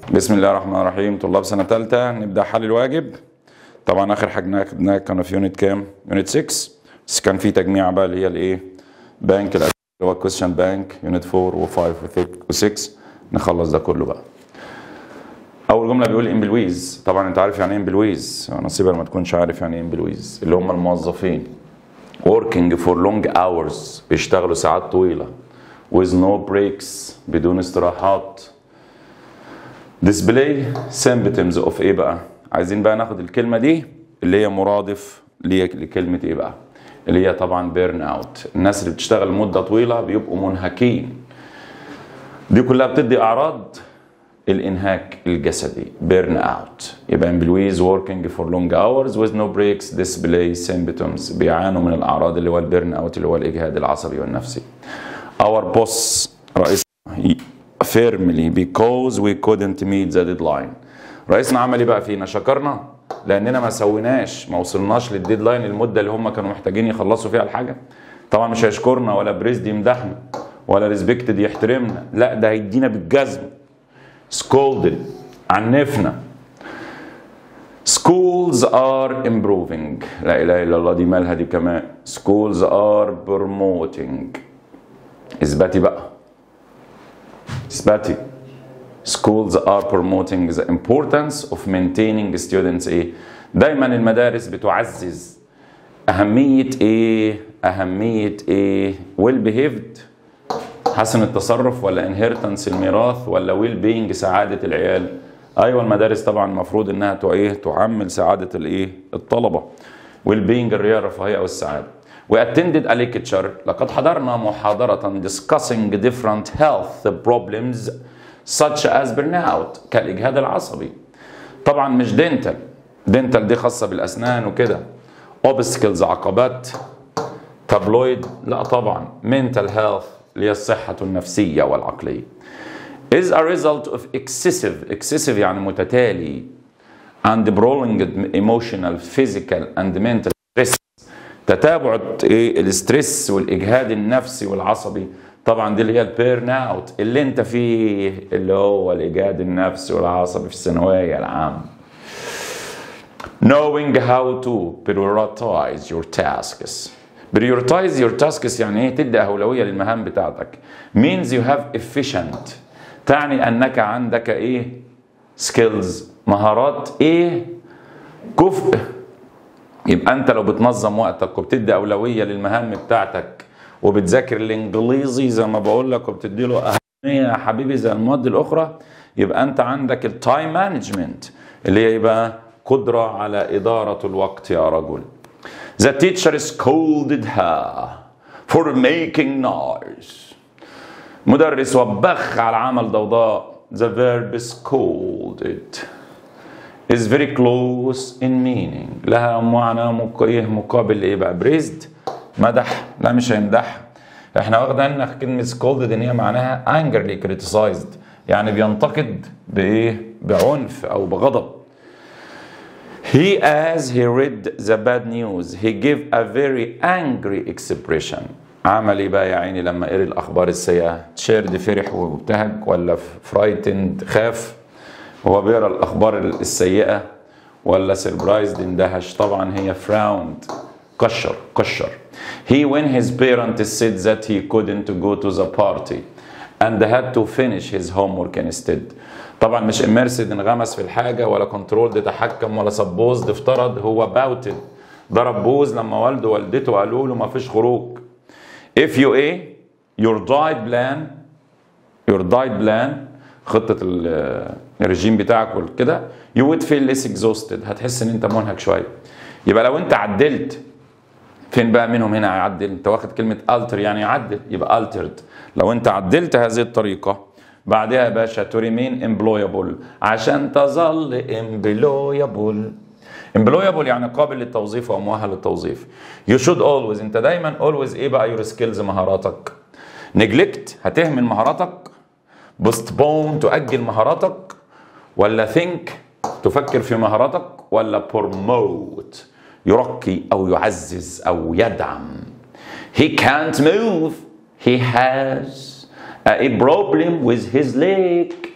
بسم الله الرحمن الرحيم طلاب سنة تالتة نبدأ حل الواجب طبعا آخر حاجة خدناها كنا في يونت كام؟ يونت 6 بس كان في تجميع بقى اللي هي الإيه؟ بانك اللي هو كويستشن بانك يونت 4 و5 و6 نخلص ده كله بقى أول جملة بيقول امبلويز طبعا أنت عارف يعني إيه امبلويز نصيبك ما تكونش عارف يعني إيه امبلويز اللي هم الموظفين working for long hours بيشتغلوا ساعات طويلة with no breaks بدون استراحات display symptoms of ايه بقى عايزين بقى ناخد الكلمة دي اللي هي مرادف لكلمة ايه بقى اللي هي طبعا بيرن اوت الناس اللي بتشتغل مدة طويلة بيبقوا منهكين دي كلها بتدي اعراض الانهاك الجسدي بيرن اوت يبقى employees working for long hours with no breaks display symptoms بيعانوا من الاعراض اللي هو البيرن اوت اللي هو الاجهاد العصبي والنفسي our boss رئيس firmly because we couldn't meet the deadline رئيسنا عمل ايه بقى فينا شكرنا لاننا ما سويناش ما وصلناش للديدلاين المده اللي هم كانوا محتاجين يخلصوا فيها الحاجه طبعا مش هيشكرنا ولا بريزد يمدحنا ولا ريسبكتد يحترمنا لا ده هيدينا بالجزم سكولدد عنفنا schools are improving لا اله الا الله دي مالها دي كمان schools are promoting اثباتي بقى اثباتي schools are promoting the importance of maintaining students ايه دايما المدارس بتعزز اهميه ايه اهميه ايه well behaved حسن التصرف ولا انهيرتنس الميراث ولا ويل بينج سعاده العيال ايوه المدارس طبعا المفروض انها ايه تعمل سعاده الايه الطلبه ويل بينج الرياضه الرفاهيه والسعاده We attended a lecture لقد حضرنا محاضرة discussing different health problems such as burnout كالإجهاد العصبي طبعا مش دينتال دينتال دي خاصة بالأسنان وكده obstacles عقبات تابلويد لا طبعا mental health اللي هي الصحة النفسية والعقلية is a result of excessive excessive يعني متتالي and prolonged emotional physical and mental stress تتابع ايه الاسترس والاجهاد النفسي والعصبي طبعا دي اللي هي البيرن اوت اللي انت فيه اللي هو الاجهاد النفسي والعصبي في الثانويه العامه knowing how to prioritize your tasks prioritize your tasks يعني ايه تدي اولويه للمهام بتاعتك means you have efficient تعني انك عندك ايه skills مهارات ايه كفء يبقى انت لو بتنظم وقتك وبتدي اولويه للمهام بتاعتك وبتذاكر الانجليزي زي ما بقول لك وبتدي له اهميه يا حبيبي زي المواد الاخرى يبقى انت عندك التايم مانجمنت اللي هي يبقى قدره على اداره الوقت يا رجل The teacher scolded her for making noise. مدرس وبخ على عمل ضوضاء. The verb scolded is very close in meaning. لها معنى مقابل ايه بقى؟ بريزد مدح لا مش هيمدح احنا واخدين كلمة scolded ان هي معناها angrily criticized يعني بينتقد بايه؟ بعنف او بغضب. He, as he read the bad news, he gave a very angry expression. عمل ايه بقى يا عيني لما قري الاخبار السيئه؟ تشيرد فرح وابتهج ولا فرايتند خاف؟ هو بيقرا الاخبار السيئه ولا سربرايزد اندهش؟ طبعا هي فراوند كشر كشر. He when his parents said that he couldn't go to the party and had to finish his homework instead. طبعا مش اميرسد انغمس في الحاجه ولا كنترول تحكم ولا سبوزد افترض هو باوتد ضرب بوز لما والده ووالدته قالوا له ما فيش خروج if you a your diet plan your diet plan خطه الرجيم بتاعك وكده you would feel less exhausted هتحس ان انت منهك شويه يبقى لو انت عدلت فين بقى منهم هنا هيعدل انت واخد كلمه alter يعني يعدل يبقى altered لو انت عدلت هذه الطريقه بعدها يا باشا to remain employable عشان تظل employable employable يعني قابل للتوظيف او مؤهل للتوظيف you should always انت دايما always ايه بقى your skills مهاراتك neglect هتهمل مهاراتك postpone تؤجل مهاراتك ولا think تفكر في مهاراتك ولا promote يرقي او يعزز او يدعم he can't move he has a problem with his leg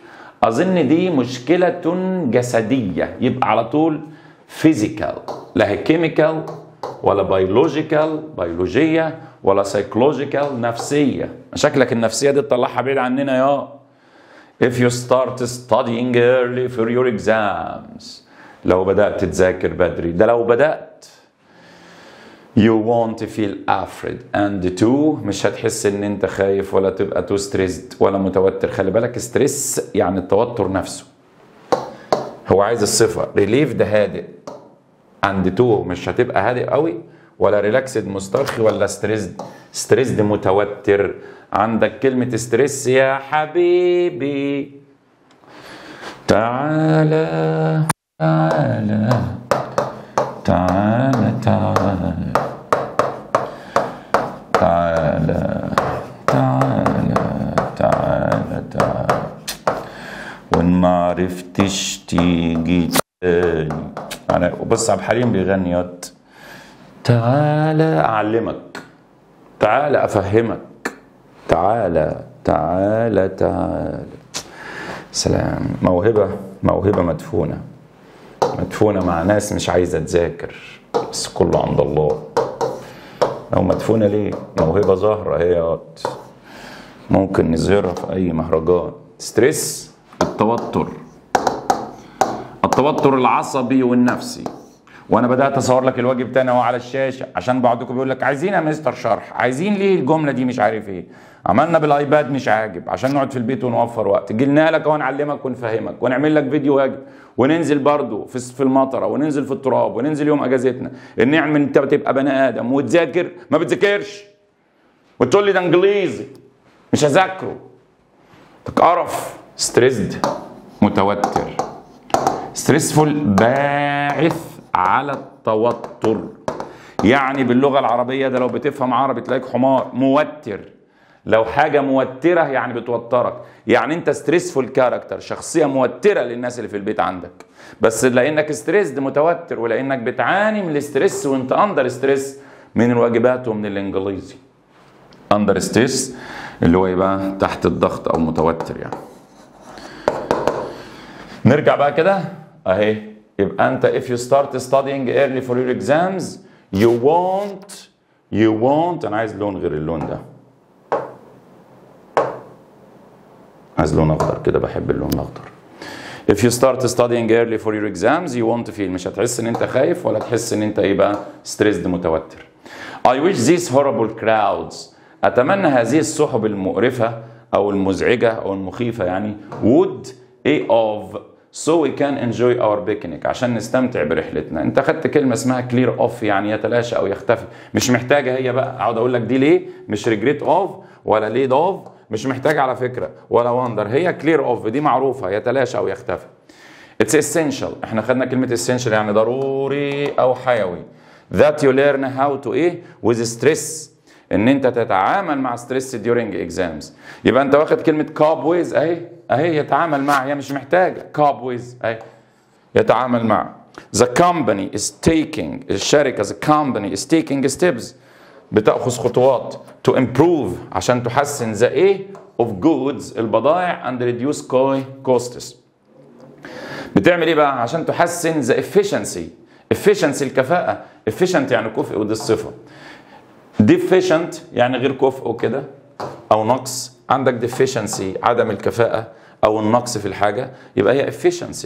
اظن دي مشكله جسديه يبقى على طول فيزيكال لا هي كيميكال ولا بيولوجيكال بيولوجيه ولا سايكولوجيكال نفسيه شكلك النفسيه دي تطلعها بعيد عننا يا if you start studying early for your exams لو بدأت تذاكر بدري ده لو بدأت you won't feel afraid and two مش هتحس ان انت خايف ولا تبقى too stressed ولا متوتر خلي بالك ستريس يعني التوتر نفسه هو عايز الصفة relief ده هادئ and two مش هتبقى هادئ قوي ولا ريلاكسد مسترخي ولا ستريسد ستريسد متوتر عندك كلمة ستريس يا حبيبي تعالى تعالى تعالى تعالى تعالى تعالى تعالى تعالى وان ما عرفتش تيجي تاني انا بص عبد الحليم بيغني يد تعالى اعلمك تعالى افهمك تعالى تعالى تعالى سلام موهبة موهبة مدفونة مدفونة مع ناس مش عايزة تذاكر بس كله عند الله أو مدفونة ليه؟ موهبة ظاهرة هي ممكن نظهرها في أي مهرجان ستريس التوتر التوتر العصبي والنفسي وانا بدات اصور لك الواجب تاني اهو على الشاشه عشان بعضكم بيقول لك عايزين يا مستر شرح عايزين ليه الجمله دي مش عارف ايه عملنا بالايباد مش عاجب عشان نقعد في البيت ونوفر وقت جبنا لك اهو نعلمك ونفهمك ونعمل لك فيديو واجب وننزل برضه في في المطره وننزل في التراب وننزل يوم اجازتنا النعم انت بتبقى بني ادم وتذاكر ما بتذاكرش وتقول لي ده انجليزي مش هذاكره تقرف ستريسد متوتر ستريسفول باعث على التوتر يعني باللغه العربيه ده لو بتفهم عربي تلاقيك حمار موتر لو حاجه موتره يعني بتوترك يعني انت ستريسفول كاركتر شخصيه موتره للناس اللي في البيت عندك بس لانك ستريسد متوتر ولانك بتعاني من الاستريس وانت اندر ستريس من الواجبات ومن الانجليزي اندر ستريس اللي هو يبقى تحت الضغط او متوتر يعني نرجع بقى كده اهي يبقى انت if you start studying early for your exams you won't you won't انا عايز لون غير اللون ده عايز لون اخضر كده بحب اللون الاخضر if you start studying early for your exams you won't feel مش هتحس ان انت خايف ولا تحس ان انت ايه بقى stressed متوتر I wish these horrible crowds اتمنى هذه السحب المقرفه او المزعجه او المخيفه يعني would ايه of so we can enjoy our picnic عشان نستمتع برحلتنا انت خدت كلمه اسمها clear off يعني يتلاشى او يختفي مش محتاجه هي بقى اقعد اقول لك دي ليه مش regret of ولا ليه of مش محتاج على فكره ولا وندر هي clear off دي معروفه يتلاشى او يختفي It's essential احنا خدنا كلمة essential يعني ضروري او حيوي that you learn how to ايه with stress ان انت تتعامل مع ستريس during exams يبقى انت واخد كلمة cope with اهي اهي يتعامل مع هي مش محتاجة cope with اهي يتعامل مع the company is taking الشركة the company is taking steps بتأخذ خطوات to improve عشان تحسن the ايه of goods البضائع and reduce costs بتعمل ايه بقى عشان تحسن the efficiency efficiency الكفاءة efficient يعني كفء ودي الصفة deficient يعني غير كفء وكده او نقص عندك deficiency عدم الكفاءة او النقص في الحاجة يبقى هي efficiency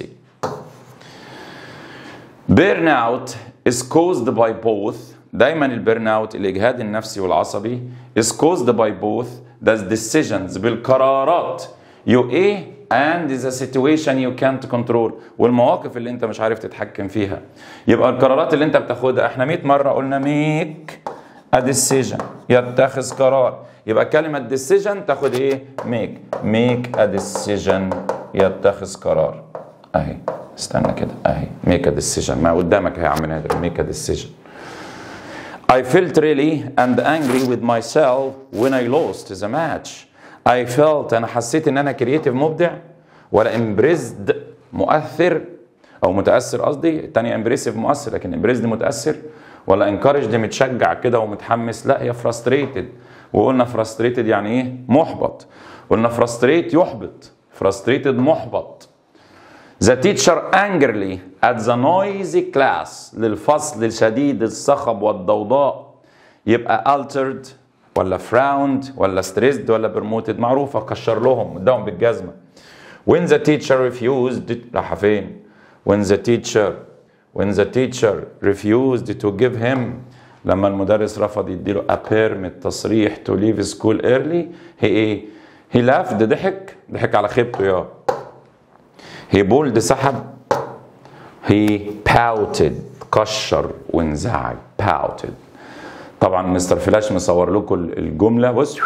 burn out is caused by both دايما البيرن اوت الاجهاد النفسي والعصبي is caused by both the decisions بالقرارات you ايه and the situation you can't control والمواقف اللي انت مش عارف تتحكم فيها يبقى القرارات اللي انت بتاخدها احنا 100 مره قلنا make a decision يتخذ قرار يبقى كلمه decision تاخد ايه make make a decision يتخذ قرار اهي استنى كده اهي make a decision ما قدامك يا عم نادر make a decision I felt really and angry with myself when I lost the match. I felt أنا حسيت إن أنا كرييتيف مبدع ولا impressed مؤثر أو متأثر قصدي التانية impressive مؤثر لكن impressed متأثر ولا encouraged متشجع كده ومتحمس لا هي frustrated وقلنا frustrated يعني إيه؟ محبط قلنا frustrate يحبط frustrated محبط The teacher angrily at the noisy class للفصل الشديد الصخب والضوضاء يبقى altered ولا frowned ولا stressed ولا promoted معروفة كشر لهم اداهم بالجزمة when the teacher refused راح فين when the teacher when the teacher refused to give him لما المدرس رفض يديله a permit تصريح to leave school early he ايه he laughed ضحك ضحك على خيبته يا he bold سحب he pouted كشر وانزعج pouted طبعا مستر فلاش مصور لكم الجمله بص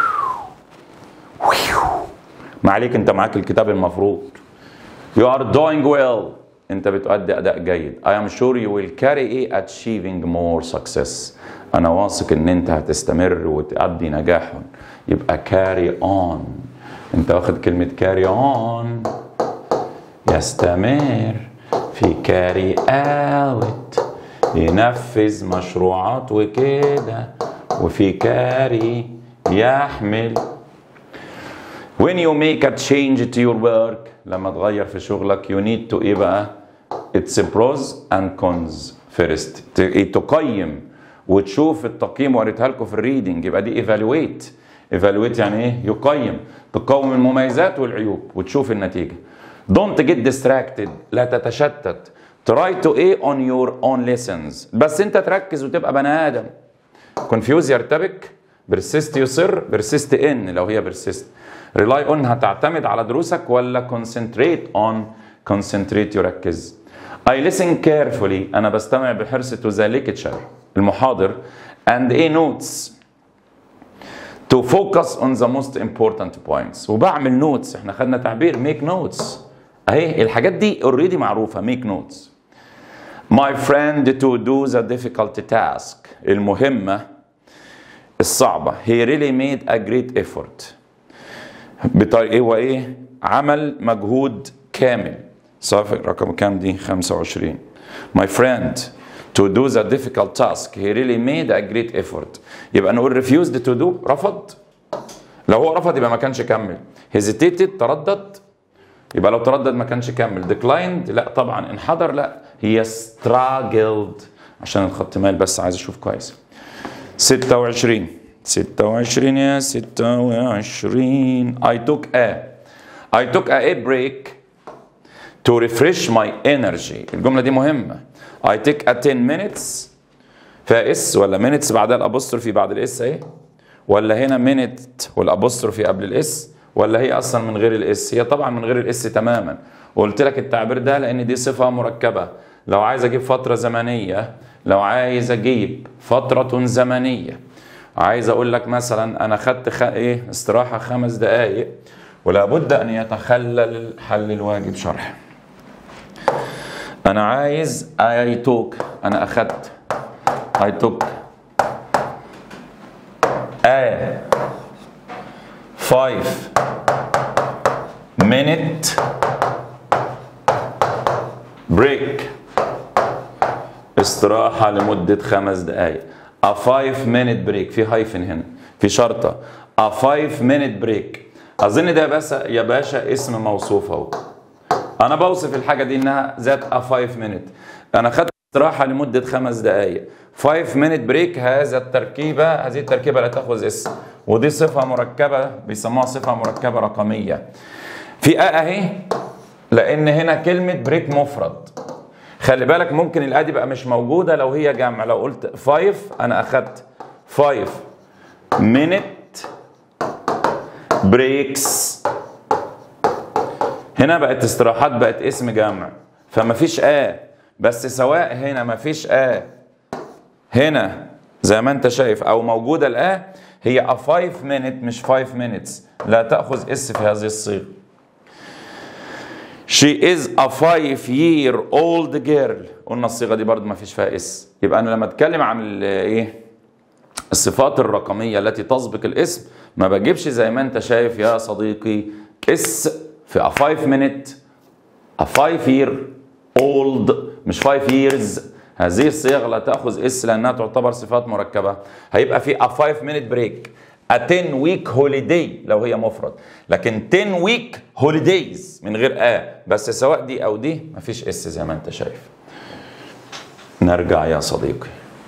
ما عليك انت معاك الكتاب المفروض you are doing well انت بتؤدي اداء جيد I am sure you will carry a achieving more success انا واثق ان انت هتستمر وتؤدي نجاح يبقى carry on انت واخد كلمة carry on يستمر في carry out ينفذ مشروعات وكده وفي carry يحمل when you make a change to your work لما تغير في شغلك you need to ايه بقى it's pros and cons first تقيم وتشوف التقييم وقريتها لكم في الريدنج يبقى دي evaluate evaluate يعني ايه يقيم تقوم المميزات والعيوب وتشوف النتيجه don't get distracted لا تتشتت try to ايه on your own lessons بس انت تركز وتبقى بني ادم confuse يرتبك persist يصر persist in لو هي persist rely on هتعتمد على دروسك ولا concentrate on concentrate يركز I listen carefully أنا بستمع بحرص to the lecture المحاضر and a notes to focus on the most important points وبعمل نوتس احنا خدنا تعبير make notes اهي الحاجات دي اوريدي معروفه make notes my friend to do the difficult task المهمه الصعبه he really made a great effort بطريقه هو ايه عمل مجهود كامل صافي رقم كام دي 25 my friend to do the difficult task he really made a great effort يبقى نقول refused to do رفض لو هو رفض يبقى ما كانش كمل hesitated تردد يبقى لو تردد ما كانش كمل declined لا طبعا انحدر لا هي struggled عشان الخط مال بس عايز اشوف كويس 26 26 يا 26 I took a I took a break to refresh my energy الجملة دي مهمة I take a 10 minutes فيها اس ولا minutes بعدها الابوستروفي بعد الاس اهي ولا هنا minute والابوستروفي قبل الاس ولا هي اصلا من غير الاس هي طبعا من غير الاس تماما وقلت لك التعبير ده لان دي صفة مركبة لو عايز اجيب فترة زمنية لو عايز اجيب فترة زمنية عايز اقول لك مثلا انا خدت خ... ايه استراحة خمس دقايق ولابد ان يتخلل حل الواجب شرح انا عايز اي توك انا اخدت اي توك a five minute break استراحة لمدة خمس دقايق a five minute break في هايفن هنا في شرطة a five minute break أظن ده بس يا باشا اسم موصوف أهو أنا بوصف الحاجة دي إنها ذات a five minute أنا خدت استراحة لمدة خمس دقايق 5 minute break هذا التركيبة هذه التركيبة لا تأخذ اسم ودي صفة مركبة بيسموها صفة مركبة رقمية في أ أهي لأن هنا كلمة بريك مفرد خلي بالك ممكن الأ دي بقى مش موجودة لو هي جمع لو قلت 5 أنا أخدت 5 minute breaks هنا بقت استراحات بقت اسم جمع فما فيش آ بس سواء هنا ما فيش آ هنا زي ما انت شايف او موجوده الآ هي a 5 minute مش 5 minutes لا تأخذ اس في هذه الصيغه She is a five year old girl قلنا الصيغه دي برضو ما فيش فيها اس يبقى انا لما اتكلم عن ال- ايه الصفات الرقميه التي تسبق الاسم ما بجيبش زي ما انت شايف يا صديقي اس في a 5 minute a 5 year old مش 5 years هذه الصيغه لا تاخذ اس لانها تعتبر صفات مركبه هيبقى في a 5 minute break a 10 week holiday لو هي مفرد لكن 10 week holidays من غير ا بس سواء دي او دي مفيش اس زي ما انت شايف نرجع يا صديقي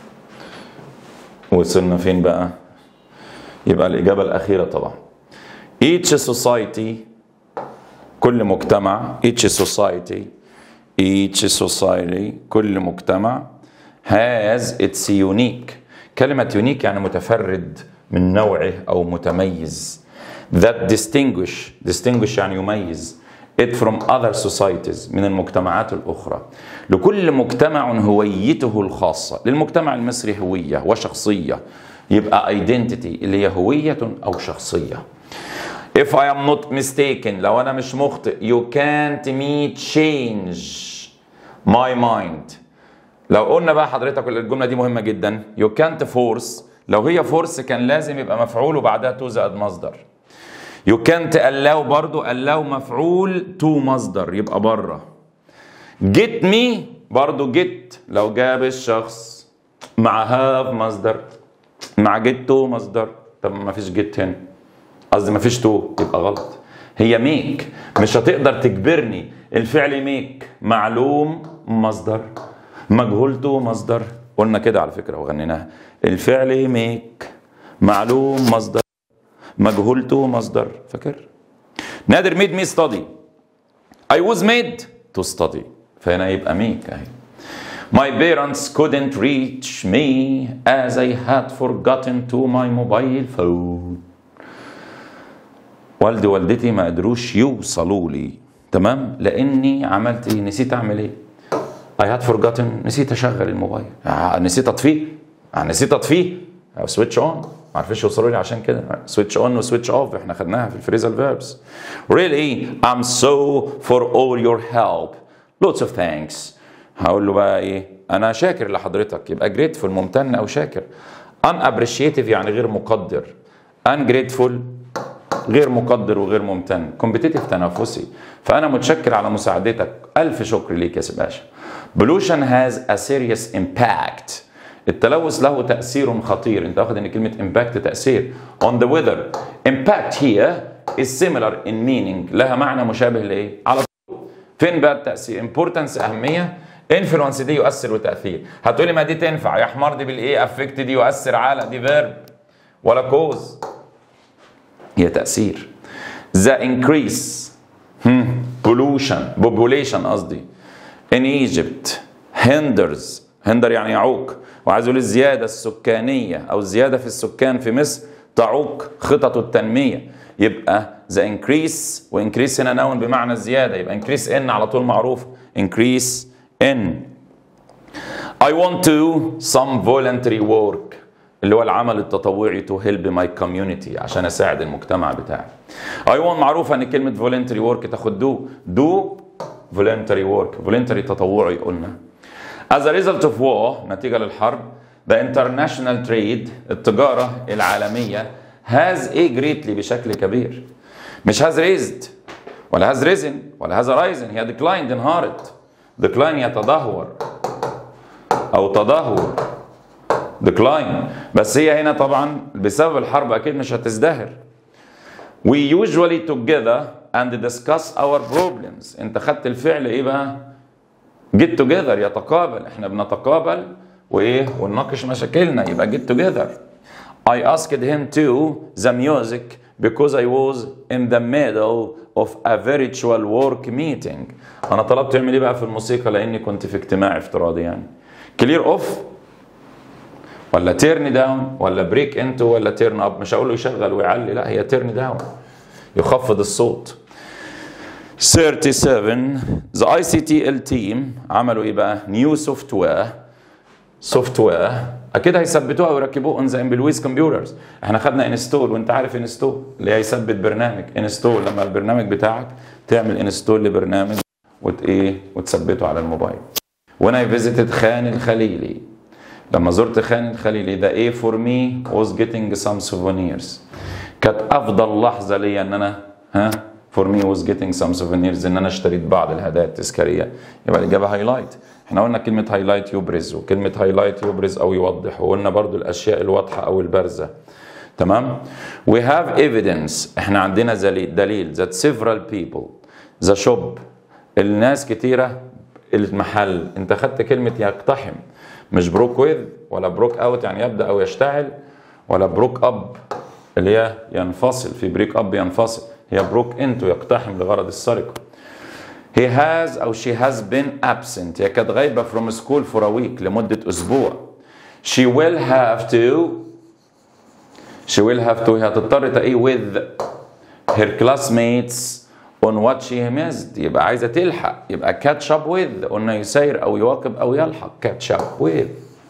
وصلنا فين بقى يبقى الإجابة الأخيرة طبعا each society كل مجتمع each society each society كل مجتمع has its unique كلمة unique يعني متفرد من نوعه أو متميز that distinguish distinguish يعني يميز it from other societies من المجتمعات الأخرى لكل مجتمع هويته الخاصة للمجتمع المصري هوية وشخصية يبقى identity اللي هي هوية أو شخصية If I am not mistaken لو أنا مش مخطئ you can't me change my mind لو قلنا بقى حضرتك الجملة دي مهمة جدا you can't force لو هي force كان لازم يبقى مفعول وبعدها تو زائد مصدر You can't allow برضو allow مفعول to مصدر يبقى بره get me برضو get لو جاب الشخص مع have مصدر مع get to مصدر طب ما فيش get هنا قصدي ما فيش to يبقى غلط هي ميك مش هتقدر تجبرني الفعل ميك معلوم مصدر مجهولته مصدر قلنا كده على فكره وغنيناها الفعل ميك معلوم مصدر مجهولته مصدر فاكر نادر made me study I was made to study فهنا يبقى ميك اهي My parents couldn't reach me as I had forgotten to my mobile phone والدي ووالدتي ما قدروش يوصلوا لي تمام لاني عملت ايه نسيت اعمل ايه I had forgotten نسيت اشغل الموبايل آه، نسيت اطفيه آه، نسيت اطفيه سويتش اون ما عرفش يوصلوا لي عشان كده سويتش اون وسويتش اوف احنا خدناها في الفريزال فيربس really I'm so for all your help lots of thanks هقول له بقى ايه انا شاكر لحضرتك يبقى grateful ممتن او شاكر unappreciative يعني غير مقدر ungrateful غير مقدر وغير ممتن كومبيتيتيف تنافسي فانا متشكر على مساعدتك الف شكر ليك يا باشا pollution has a serious impact التلوث له تأثير خطير انت واخد ان كلمة impact تأثير on the weather impact here is similar in meaning لها معنى مشابه لايه على طول فين بقى التأثير importance أهمية influence دي يؤثر وتأثير هتقولي ما دي تنفع يا حمار دي بالايه affect دي يؤثر على دي verb ولا كوز هي تأثير the increase hmm, pollution population قصدي in Egypt hinders hinder يعني يعوق وعايز يقول الزيادة السكانية أو الزيادة في السكان في مصر تعوق خطط التنمية يبقى the increase و increase هنا نون بمعنى الزيادة يبقى increase in على طول معروف increase in I want to some voluntary work اللي هو العمل التطوعي to help my community عشان اساعد المجتمع بتاعي. I want معروفة ان كلمة voluntary work تاخد do do voluntary work voluntary تطوعي قلنا. As a result of war نتيجة للحرب the international trade التجارة العالمية has a greatly بشكل كبير. مش has raised ولا has risen ولا has arisen هي declined انهارت. decline يتدهور او تدهور decline بس هي هنا طبعا بسبب الحرب اكيد مش هتزدهر we usually together and discuss our problems انت خدت الفعل ايه بقى get together يتقابل احنا بنتقابل وايه ونناقش مشاكلنا يبقى get together I asked him to the music because I was in the middle of a virtual work meeting انا طلبت يعمل ايه بقى في الموسيقى لاني كنت في اجتماع افتراضي يعني clear off ولا تيرن داون ولا بريك انتو ولا تيرن اب مش هقول له يشغل ويعلي لا هي تيرن داون يخفض الصوت 37 the ICTL team عملوا ايه بقى نيو سوفت وير سوفت وير اكيد هيثبتوها ويركبوه اون ذا امبلويز كمبيوترز احنا خدنا انستول وانت عارف انستول اللي هي يثبت برنامج انستول لما البرنامج بتاعك تعمل انستول لبرنامج وت ايه وتثبته على الموبايل when I visited خان الخليلي لما زرت خان الخليلي the A for me was getting some souvenirs كانت افضل لحظه ليا ان انا ها for me was getting some souvenirs ان انا اشتريت بعض الهدايا التذكاريه يبقى الاجابه هايلايت احنا قلنا كلمه هايلايت يبرز وكلمه هايلايت يبرز او يوضح وقلنا برضو الاشياء الواضحه او البارزه تمام we have evidence احنا عندنا دليل دليل that several people the shop الناس كتيرة المحل انت خدت كلمة يقتحم مش بروك ويذ ولا بروك اوت يعني يبدأ او يشتعل ولا بروك اب اللي هي ينفصل في بريك اب ينفصل هي بروك انتو يقتحم لغرض السرقة he has او she has been absent هي كانت غايبة from school for a week لمدة اسبوع she will have to she will have to هي هتضطر تقيه with her classmates on what she missed يبقى عايزة تلحق يبقى catch up with قلنا يسير أو يواكب أو يلحق catch up with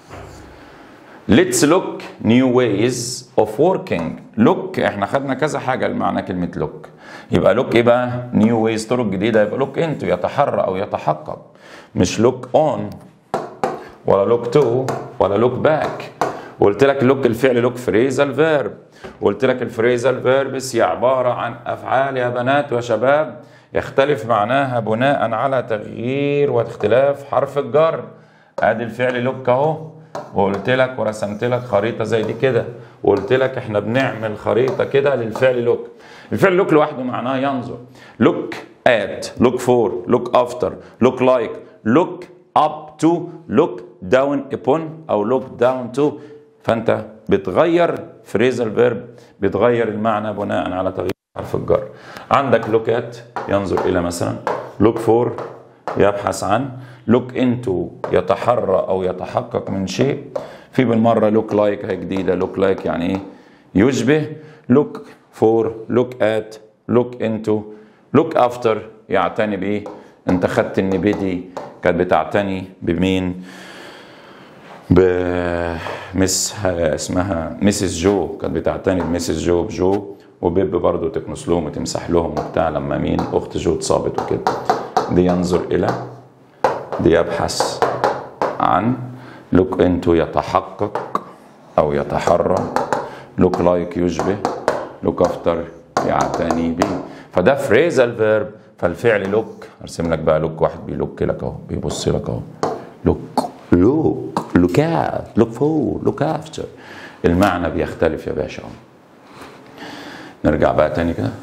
Let's look new ways of working look احنا خدنا كذا حاجة لمعنى كلمة look يبقى look ايه بقى new ways طرق جديدة يبقى look into يتحرى أو يتحقق مش look on ولا look to ولا look back قلت لك look الفعل look phrasal verb قلت لك الفريزال فيربس هي عبارة عن أفعال يا بنات وشباب يختلف معناها بناء على تغيير واختلاف حرف الجر ادي الفعل لوك اهو وقلت لك ورسمت لك خريطة زي دي كده وقلت لك احنا بنعمل خريطة كده للفعل لوك الفعل لوك لوحده معناه ينظر look at look for look after look like look up to look down upon او look down to فانت بتغير فريزال فيرب بتغير المعنى بناء على تغيير حرف الجر عندك لوكات ينظر الى مثلا لوك فور يبحث عن لوك انتو يتحرى او يتحقق من شيء في بالمره لوك لايك هي جديده لوك لايك يعني ايه يشبه لوك فور لوك ات لوك انتو لوك افتر يعتني بايه انت خدت ان بدي كانت بتعتني بمين بمس اسمها مسز جو كانت بتعتني بمسز جو بجو وبيب برضه تكنس لهم وتمسح لهم وبتاع لما مين اخت جو اتصابت وكده دي ينظر الى دي يبحث عن لوك انتو يتحقق او يتحرى لوك لايك يشبه لوك افتر يعتني به فده فريزال فيرب فالفعل لوك ارسم لك بقى لوك واحد بيلوك لك اهو بيبص لك اهو لوك لوك لوك ات لوك فور لوك افتر المعنى بيختلف يا باشا نرجع بقى تاني كده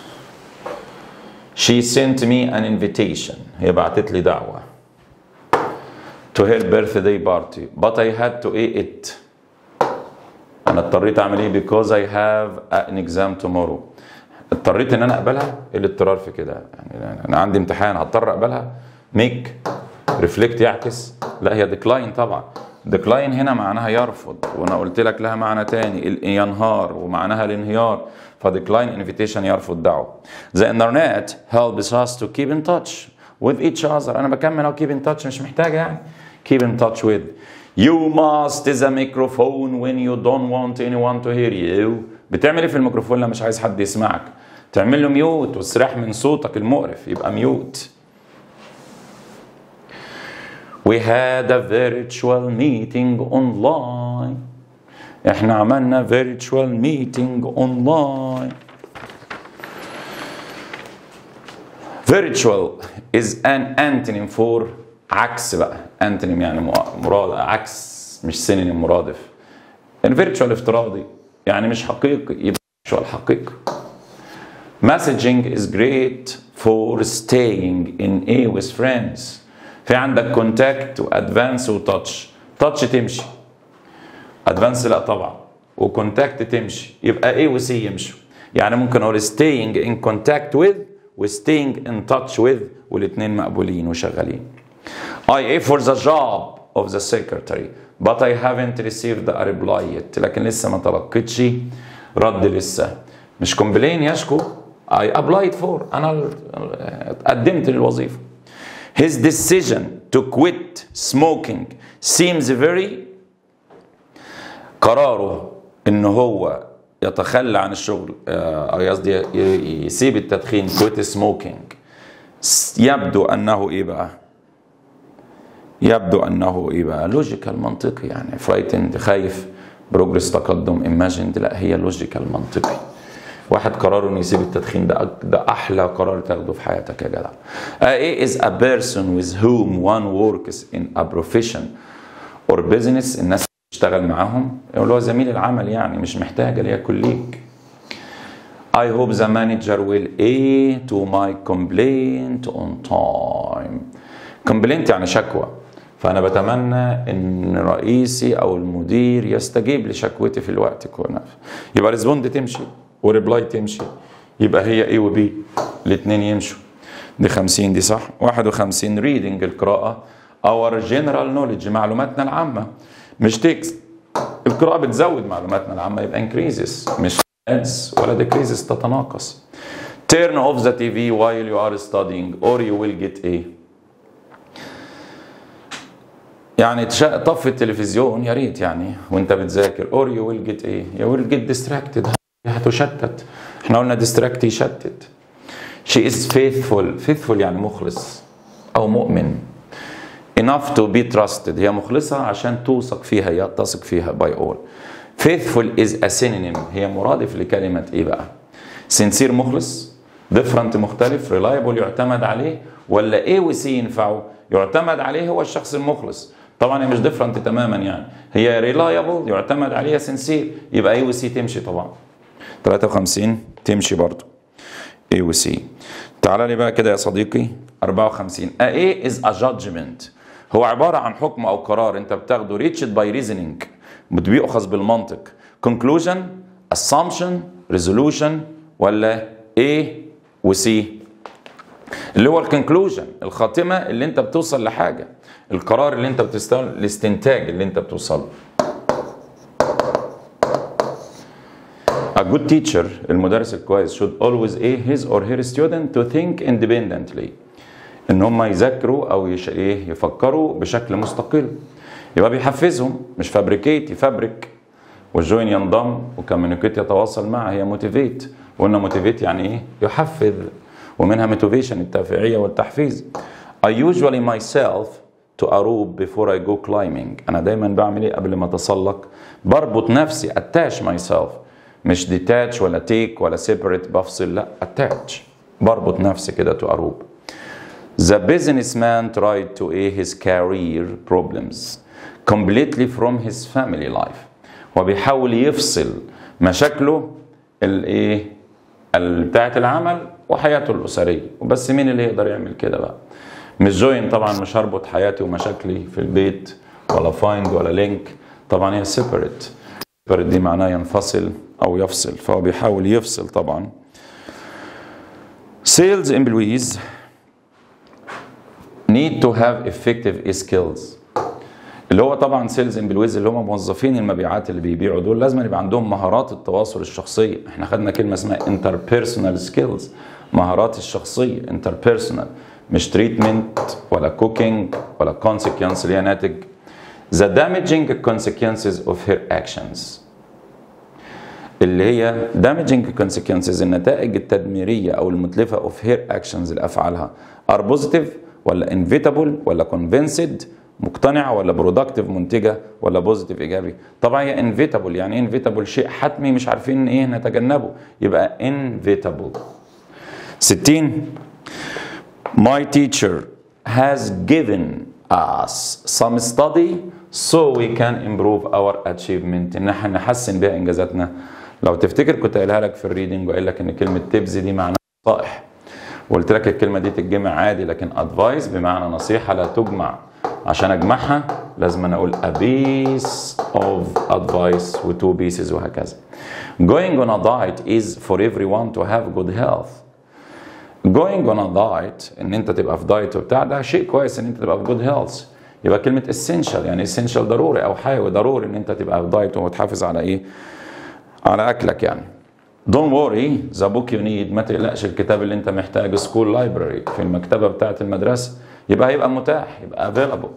She sent me an invitation هي بعتت لي دعوة to her birthday party but I had to eat it أنا اضطريت أعمل إيه because I have an exam tomorrow اضطريت إن أنا أقبلها الاضطرار في كده يعني أنا عندي امتحان هضطر أقبلها make ريفلكت يعكس لا هي ديكلاين طبعا ديكلاين هنا معناها يرفض وانا قلت لك لها معنى تاني ينهار ومعناها الانهيار فديكلاين انفيتيشن يرفض دعوه The internet helps us to keep in touch with each other انا بكمل او keep in touch مش محتاجه يعني keep in touch with You must is a microphone when you don't want anyone to hear you بتعمل ايه في الميكروفون لما مش عايز حد يسمعك تعمل له ميوت واستراح من صوتك المقرف يبقى ميوت We had a virtual meeting online. احنا عملنا virtual meeting online. Virtual is an antonym for عكس بقى antonym يعني مراد عكس مش synonym مرادف. يعني virtual افتراضي يعني مش حقيقي يبقى virtual حقيقي. Messaging is great for staying in A with friends. في عندك كونتاكت وادفانس وتاتش تاتش تمشي ادفانس لا طبعا وكونتاكت تمشي يبقى ايه وسي يمشوا يعني ممكن اقول staying in contact with و staying in touch with والاثنين مقبولين وشغالين I aim for the job of the secretary but I haven't received a reply yet لكن لسه ما تلقيتش رد لسه مش كومبلين يشكو I applied for انا قدمت للوظيفه His decision to quit smoking seems very قراره ان هو يتخلى عن الشغل او قصدي يسيب التدخين quit smoking يبدو انه ايه بقى يبدو انه ايه بقى لوجيكال منطقي يعني فرايتند خايف بروجرس تقدم ايماجند لا هي لوجيكال منطقي واحد قراره انه يسيب التدخين ده ده احلى قرار تاخده في حياتك يا جدع. A is a person with whom one works in a profession or business الناس اشتغل معاهم اللي هو زميل العمل يعني مش محتاجه ليكن ليك I hope the manager will A to my complaint on time complaint يعني شكوى فأنا بتمنى إن رئيسي أو المدير يستجيب لشكوتي في الوقت كونه يبقى ريسبوند تمشي وريبلاي تمشي يبقى هي A و B الاثنين يمشوا دي 50 دي صح 51 ريدنج القراءة اور جنرال نوليدج معلوماتنا العامة مش تكست القراءة بتزود معلوماتنا العامة يبقى انكريزز مش adds ولا decreases تتناقص turn off the TV while you are studying or you will get a يعني تش- طفي التلفزيون يا ريت يعني وانت بتذاكر or you will get a you will get distracted هتشتت احنا قلنا distract يشتت she is faithful faithful يعني مخلص او مؤمن enough to be trusted هي مخلصة عشان توثق فيها هي تثق فيها by all faithful is a synonym هي مرادف لكلمة ايه بقى sincere مخلص different مختلف reliable يعتمد عليه ولا ايه وسي ينفعه يعتمد عليه هو الشخص المخلص طبعا هي مش different تماما يعني هي reliable يعتمد عليها sincere يبقى ايه وسي تمشي طبعا 53 تمشي برضو A و C تعال لي بقى كده يا صديقي 54 A A is a judgment هو عبارة عن حكم أو قرار أنت بتاخده reached by reasoning بيؤخذ بالمنطق conclusion assumption resolution ولا A و C اللي هو الكونكلوجن الخاتمة اللي أنت بتوصل لحاجة القرار اللي أنت بتستوعب الاستنتاج اللي أنت بتوصل له A good teacher المدرس الكويس should always aid his or her student to think independently ان هم يذاكروا او يش... ايه يفكروا بشكل مستقل يبقى بيحفزهم مش فابريكيت يفبرك والجوين ينضم وكوميونيكيت يتواصل معه هي موتيفيت وقلنا موتيفيت يعني ايه يحفز ومنها موتيفيشن التفعيليه والتحفيز I usually myself to أروب before I go climbing أنا دايما بعمل إيه قبل ما أتسلق بربط نفسي attach myself مش detach ولا take ولا separate بفصل لا attach بربط نفسي كده to أروب The businessman tried to aid his career problems completely from his family life وبيحاول يفصل مشاكله الايه بتاعت العمل وحياته الأسرية وبس مين اللي يقدر يعمل كده بقى مش جوين طبعا مش هربط حياتي ومشاكلي في البيت ولا فايند ولا لينك طبعا هي سيبريت سيبريت دي معناه ينفصل او يفصل فهو بيحاول يفصل طبعا sales employees need to have effective skills اللي هو طبعا سيلز امبلويز اللي هم موظفين المبيعات اللي بيبيعوا دول لازم يبقى عندهم مهارات التواصل الشخصيه احنا خدنا كلمه اسمها interpersonal سكيلز مهارات الشخصيه interpersonal مش تريتمنت ولا كوكينج ولا consequence اللي هي ناتج the damaging consequences of her actions اللي هي damaging consequences النتائج التدميريه او المتلفه of her actions لافعالها are positive ولا inevitable ولا convinced مقتنعه ولا برودكتيف منتجه ولا بوزيتيف ايجابي طبعا هي انفيتابل يعني انفيتابل شيء حتمي مش عارفين ايه نتجنبه يبقى انفيتابل 60 My teacher has given us some study so we can improve our achievement ان احنا نحسن بيها انجازاتنا لو تفتكر كنت قايلها لك في الريدنج وقايل لك ان كلمه تبز دي معناها نصائح وقلت لك الكلمه دي تتجمع عادي لكن ادفايس بمعنى نصيحه لا تجمع عشان اجمعها لازم انا اقول a piece of advice و two pieces وهكذا going on a diet is for everyone to have good health going on a diet ان انت تبقى في دايت وبتاع ده شيء كويس ان انت تبقى في good health يبقى كلمة essential يعني essential ضروري او حيوي ضروري ان انت تبقى في دايت وتحافظ على ايه على اكلك يعني Don't worry the book you need ما تقلقش الكتاب اللي انت محتاجه school library في المكتبة بتاعة المدرسة يبقى هيبقى متاح يبقى available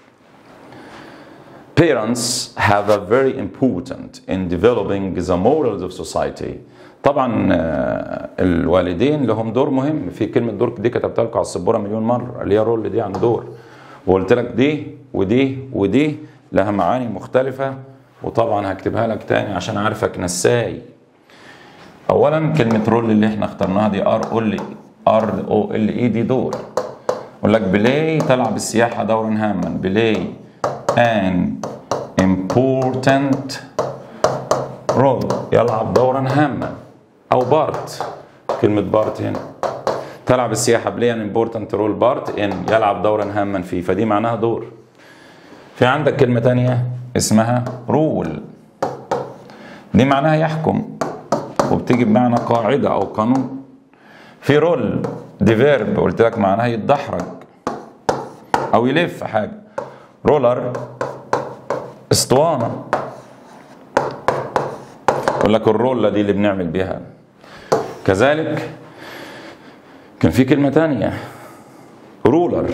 Parents have a very important in developing the morals of society طبعا آه، الوالدين لهم دور مهم في كلمة دور دي كتبتها لكم على السبورة مليون مرة اللي هي رول دي عن دور وقلت لك دي ودي ودي لها معاني مختلفة وطبعا هكتبها لك تاني عشان عارفك نساي اولا كلمة رول اللي احنا اخترناها دي ار اول ار او ال اي دي دور اقول لك بلاي تلعب السياحة دورا هاما بلاي ان important role يلعب دورا هاما او بارت كلمة بارت هنا تلعب السياحة بليا important role part in يلعب دورا هاما فيه فدي معناها دور في عندك كلمة تانية اسمها رول دي معناها يحكم وبتيجي بمعنى قاعدة أو قانون في رول دي فيرب قلت لك معناها يتدحرج أو يلف حاجة رولر اسطوانة يقول لك الرولة دي اللي بنعمل بيها كذلك كان في كلمة تانية رولر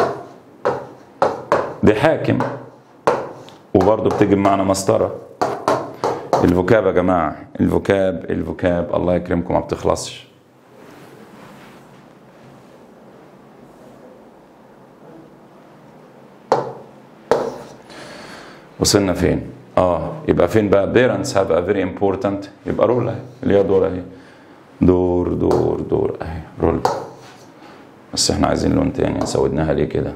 دي حاكم وبرضه بتيجي بمعنى مسطرة الفوكاب يا جماعة الفوكاب الفوكاب الله يكرمكم ما بتخلصش وصلنا فين؟ اه يبقى فين بقى parents have a very important يبقى رول اهي اللي هي دور اهي دور دور دور اهي رول بس احنا عايزين لون تاني سودناها ليه كده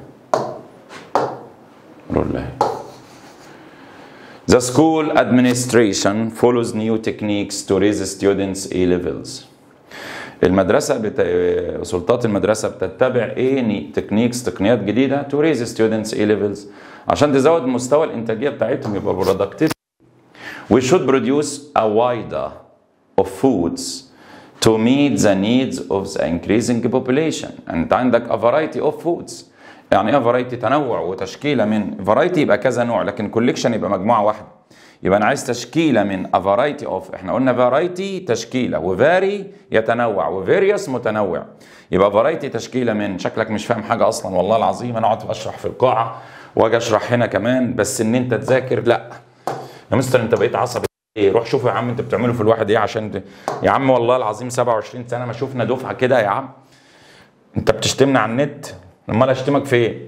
رول اهي The school administration follows new techniques to raise students A levels. المدرسة بت... سلطات المدرسة بتتبع ايه تكنيكس تقنيات جديدة to raise students A levels عشان تزود مستوى الإنتاجية بتاعتهم يبقى productivity. We should produce a wider of foods to meet the needs of the increasing population. أنت عندك a variety of foods. يعني ايه فرايتي تنوع وتشكيله من فرايتي يبقى كذا نوع لكن كوليكشن يبقى مجموعه واحده يبقى انا عايز تشكيله من a variety of احنا قلنا فرايتي تشكيله وفاري يتنوع وفيريوس متنوع يبقى فرايتي تشكيله من شكلك مش فاهم حاجه اصلا والله العظيم انا اقعد اشرح في القاعه واجي اشرح هنا كمان بس ان انت تذاكر لا يا مستر انت بقيت عصبي ايه روح شوف يا عم انت بتعملوا في الواحد ايه عشان ت... يا عم والله العظيم 27 سنه ما شفنا دفعه كده يا عم انت بتشتمنا على النت امال اشتمك في ايه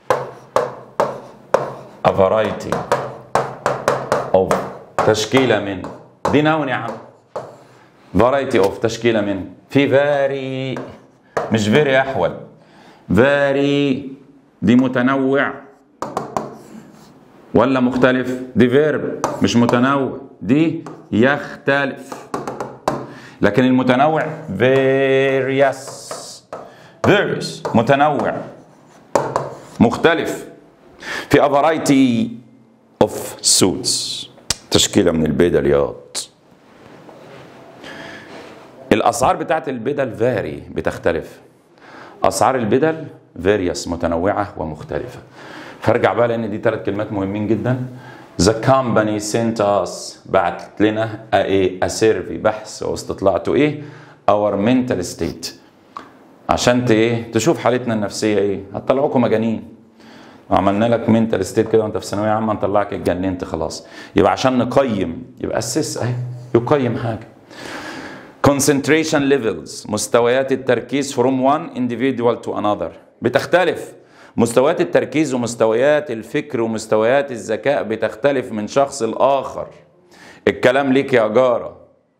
a variety of تشكيله من دي نون يا عم variety of تشكيله من في very مش very احول very دي متنوع ولا مختلف دي فيرب مش متنوع دي يختلف لكن المتنوع various various متنوع مختلف في a variety of suits تشكيلة من البدليات الأسعار بتاعت البدل فاري بتختلف أسعار البدل فاريوس متنوعة ومختلفة فارجع بقى لأن دي ثلاث كلمات مهمين جدا The company sent us بعت لنا a, a, a survey بحث واستطلاع to ايه our mental state عشان ت ايه تشوف حالتنا النفسيه ايه هتطلعوكم مجانين عملنا لك منتال ستيت كده وانت في ثانويه عامه نطلعك اتجننت خلاص يبقى عشان نقيم يبقى اسس اهي يقيم حاجه concentration levels مستويات التركيز from one individual to another بتختلف مستويات التركيز ومستويات الفكر ومستويات الذكاء بتختلف من شخص لآخر الكلام ليك يا جارة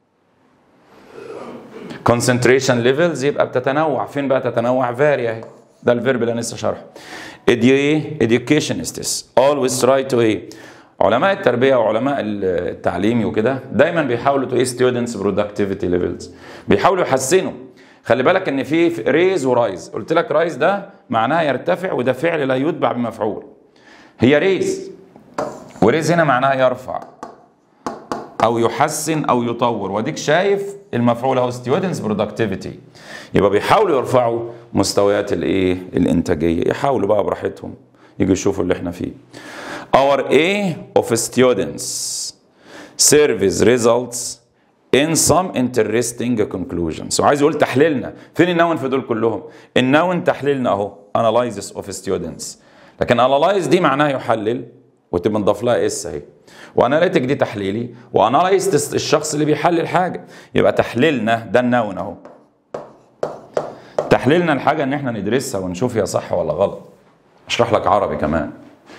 concentration levels يبقى بتتنوع فين بقى تتنوع فاري اهي ده الفيرب اللي انا لسه شارحه educationists always try to ايه علماء التربيه وعلماء التعليمي وكده دايما بيحاولوا تو ايه ستودنتس برودكتيفيتي ليفلز بيحاولوا يحسنوا خلي بالك ان في ريز ورايز قلت لك رايز ده معناها يرتفع وده فعل لا يتبع بمفعول هي ريز وريز هنا معناها يرفع او يحسن او يطور واديك شايف المفعول اهو ستودنتس برودكتيفيتي يبقى بيحاولوا يرفعوا مستويات الايه الانتاجيه يحاولوا بقى براحتهم يجوا يشوفوا اللي احنا فيه our A of students service results in some interesting conclusions وعايز يقول تحليلنا فين النون في دول كلهم النون تحليلنا اهو analysis of students لكن analyze دي معناها يحلل وتبقى نضاف لها اس اهي واناليتيك دي تحليلي وانالايست الشخص اللي بيحلل حاجه يبقى تحليلنا ده النون اهو تحليلنا الحاجه ان احنا ندرسها ونشوف هي صح ولا غلط اشرح لك عربي كمان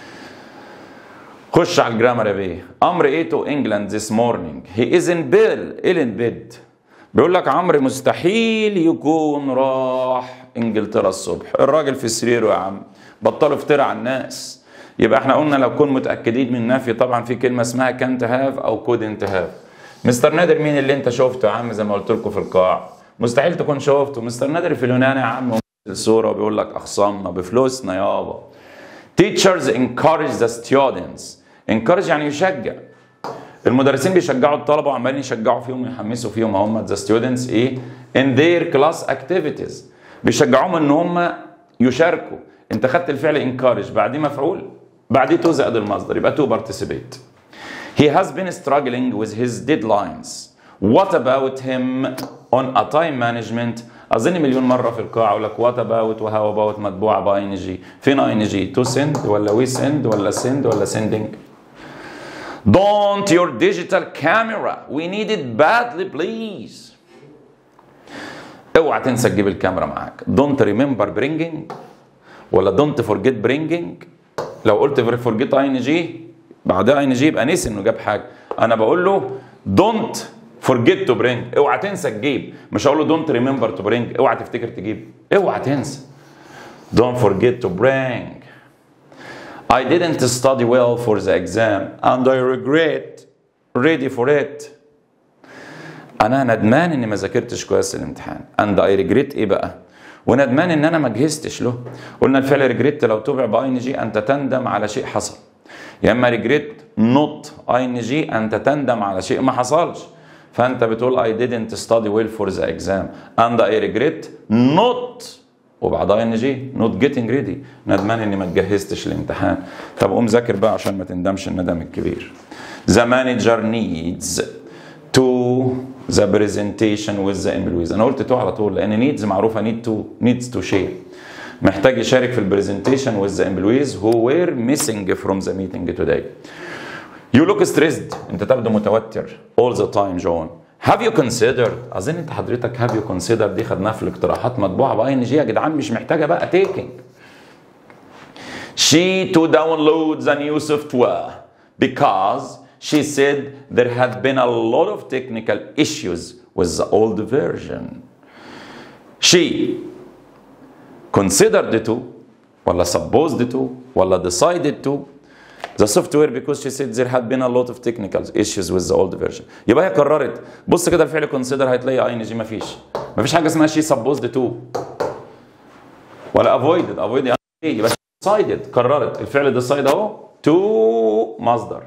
خش على الجرامر يا بيه امر ايه تو انجلاند ذيس مورنينج هي از ان بيل ان بيد بيقول لك عمرو مستحيل يكون راح انجلترا الصبح الراجل في سريره يا عم بطلوا افتراء على الناس يبقى احنا قلنا لو كن متاكدين من النفي طبعا في كلمه اسمها كانت هاف او كودنت هاف مستر نادر مين اللي انت شفته يا عم زي ما قلت لكم في القاع مستحيل تكون شفته مستر نادر في اليونان يا عم الصوره بيقول لك اخصامنا بفلوسنا يابا teachers encourage the students encourage يعني يشجع المدرسين بيشجعوا الطلبه وعمالين يشجعوا فيهم ويحمسوا فيهم هم the students ايه in their class activities بيشجعوهم ان هم يشاركوا انت خدت الفعل encourage بعديه مفعول بعديه تو زائد المصدر يبقى to participate he has been struggling with his deadlines what about him on a time management اظن مليون مره في القاعه اقول لك وات اباوت وهاو اباوت مطبوعه باي ان جي فين اي ان جي تو سند ولا وي سند ولا سند ولا سندنج Don't your digital camera. We need it badly, please. اوعى تنسى تجيب الكاميرا معاك. Don't remember bringing ولا don't forget bringing. لو قلت forget اي ان جي بعدها اي ان جي يبقى نسي انه جاب حاجه. انا بقول له don't forget to bring. اوعى تنسى تجيب. مش هقول له don't remember to bring. اوعى تفتكر تجيب. اوعى تنسى. Don't forget to bring. I didn't study well for the exam and I regret ready for it. أنا ندمان إني ما ذاكرتش كويس الامتحان and I regret إيه بقى؟ وندمان إن أنا ما جهزتش له. قلنا الفعل regret لو تبع ب ing أنت تندم على شيء حصل. يا إما regret not ing أنت تندم على شيء ما حصلش. فأنت بتقول I didn't study well for the exam and I regret not وبعدها ان جي نوت جيتنج ريدي ندمان اني ما اتجهزتش الامتحان طب قوم ذاكر بقى عشان ما تندمش الندم الكبير The manager needs to the presentation with the employees انا قلت تو على طول لان needs معروفه need to needs to share محتاج يشارك في البرزنتيشن with the employees who were missing from the meeting today You look stressed انت تبدو متوتر all the time John Have you considered اظن انت حضرتك have you considered دي خدناها في الاقتراحات مطبوعه باي ان جي يا جدعان مش محتاجه بقى taking She to download the new software because she said there had been a lot of technical issues with the old version. She considered to ولا supposed to ولا decided to the software because she said there had been a lot of technical issues with the old version يبقى هي قررت بص كده الفعل consider هتلاقي اي ان جي مفيش مفيش حاجه اسمها she supposed to ولا avoided avoided يعني ايه يبقى decided قررت الفعل decide اهو to مصدر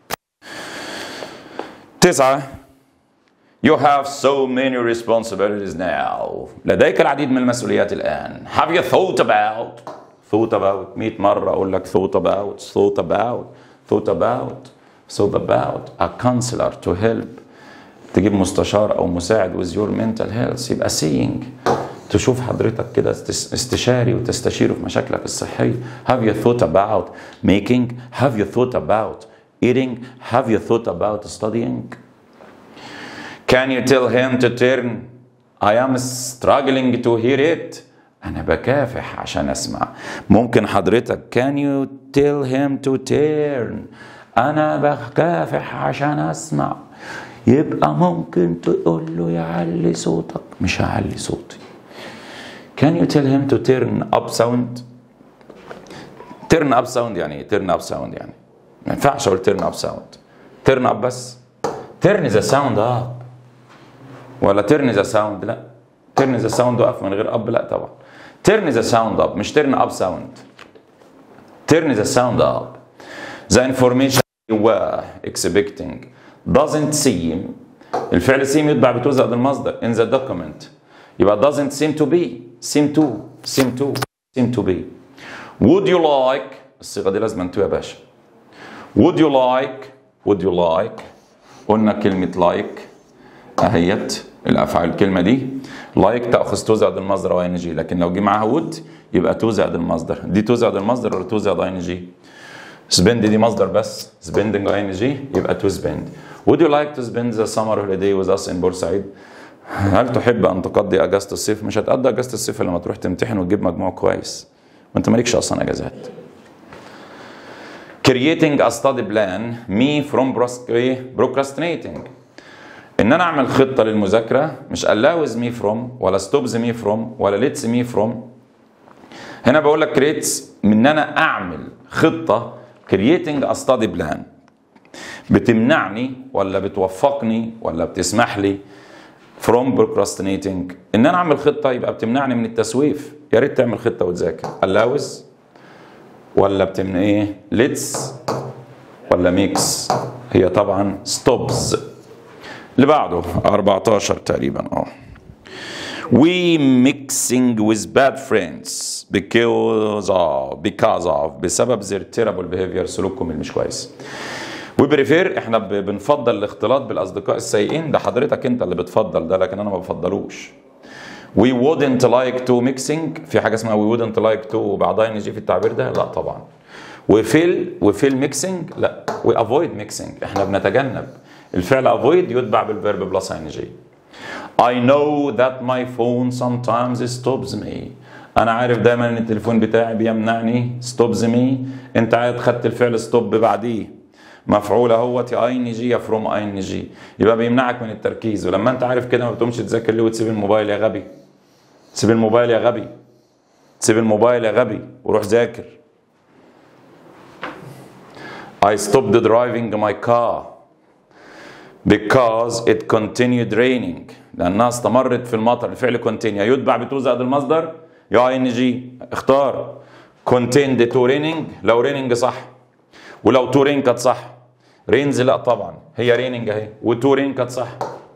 تسعة You have so many responsibilities now. لديك العديد من المسؤوليات الآن. Have you thought about thought about 100 مرة أقول لك thought about thought about thought about thought about a counselor to help تجيب مستشار أو مساعد with your mental health يبقى seeing تشوف حضرتك كده استشاري وتستشيره في مشاكلك الصحية have you thought about making have you thought about eating have you thought about studying can you tell him to turn I am struggling to hear it أنا بكافح عشان أسمع ممكن حضرتك can you tell him to turn أنا بكافح عشان أسمع يبقى ممكن تقول له يعلي صوتك مش هعلي صوتي can you tell him to turn up sound turn up sound يعني ايه turn up sound يعني ما ينفعش اقول turn up sound turn up بس turn the sound up ولا turn the sound لا turn the sound up من غير up لا طبعا turn the sound up مش turn up sound turn the sound up the information you were expecting doesn't seem الفعل seem يتبع بتو زائد المصدر in the document يبقى doesn't seem to be seem to seem to seem to be would you like الصيغه دي لازم انتوا يا باشا would you like would you like قلنا كلمه like اهيت الافعال الكلمه دي لايك تاخذ تو زائد المصدر او ان جي لكن لو جه معاها وود يبقى تو زائد المصدر دي تو زائد المصدر ولا تو زائد ان جي سبند دي مصدر بس سبندنج ان جي يبقى تو سبند would you like to spend the summer holiday with us in بورسعيد هل تحب ان تقضي اجازه الصيف مش هتقضي اجازه الصيف لما تروح تمتحن وتجيب مجموع كويس وانت مالكش اصلا اجازات creating a study plan me from procrastinating ان انا اعمل خطه للمذاكره مش allows me from ولا stops me from ولا lets me from هنا بقول لك creates من ان انا اعمل خطه creating a study plan بتمنعني ولا بتوفقني ولا بتسمح لي from procrastinating ان انا اعمل خطه يبقى بتمنعني من التسويف يا ريت تعمل خطه وتذاكر allows ولا بتمنع ايه let's ولا ميكس هي طبعا stops اللي بعده 14 تقريبا اه we mixing with bad friends because of because of بسبب their terrible behavior سلوكهم اللي مش كويس وبريفير احنا ب- بنفضل الاختلاط بالاصدقاء السيئين ده حضرتك انت اللي بتفضل ده لكن انا ما بفضلوش we wouldn't like to mixing في حاجه اسمها we wouldn't like to وبعدها نجي في التعبير ده لا طبعا وفيل وفيل ميكسينج لا we avoid mixing احنا بنتجنب الفعل avoid يتبع بالفيرب بلس ان جي I know that my phone sometimes stops me انا عارف دايما ان التليفون بتاعي بيمنعني stops me انت عارف خدت الفعل stop بعديه مفعول اهوت يا اي جي يا فروم اي جي يبقى بيمنعك من التركيز ولما انت عارف كده ما بتقومش تذاكر ليه وتسيب الموبايل يا غبي تسيب الموبايل يا غبي تسيب الموبايل يا غبي وروح ذاكر I stopped driving my car because it continued raining لانها استمرت في المطر الفعل continue يتبع بتو زائد المصدر يا ان جي اختار contained to raining لو raining صح ولو تو رين كانت صح رينز لا طبعا هي ريننج اهي وتو رين كانت صح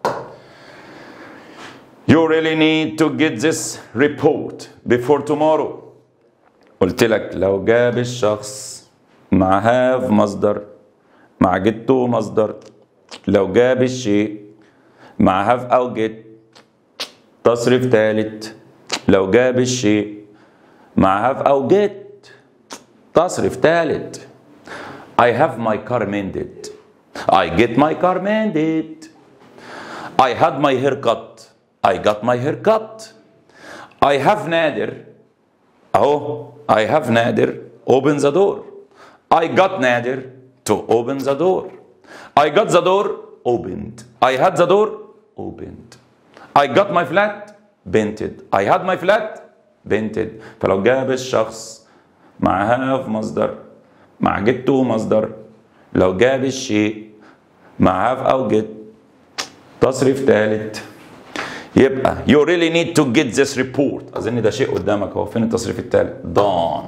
You really need to get this report before tomorrow قلت لك لو جاب الشخص مع have مصدر مع get to مصدر لو جاب الشيء مع have أو get تصريف ثالث لو جاب الشيء مع have أو get تصريف ثالث I have my car mended. I get my car mended. I had my hair cut. I got my hair cut. I have Nader. Oh, I have Nader. Open the door. I got Nader to open the door. I got the door opened. I had the door opened. I got my flat painted. I had my flat painted. فلو جاب الشخص مع have مصدر مع get to مصدر لو جاب الشيء مع have أو get تصريف ثالث يبقى you really need to get this report أظن ده شيء قدامك هو فين التصريف الثالث done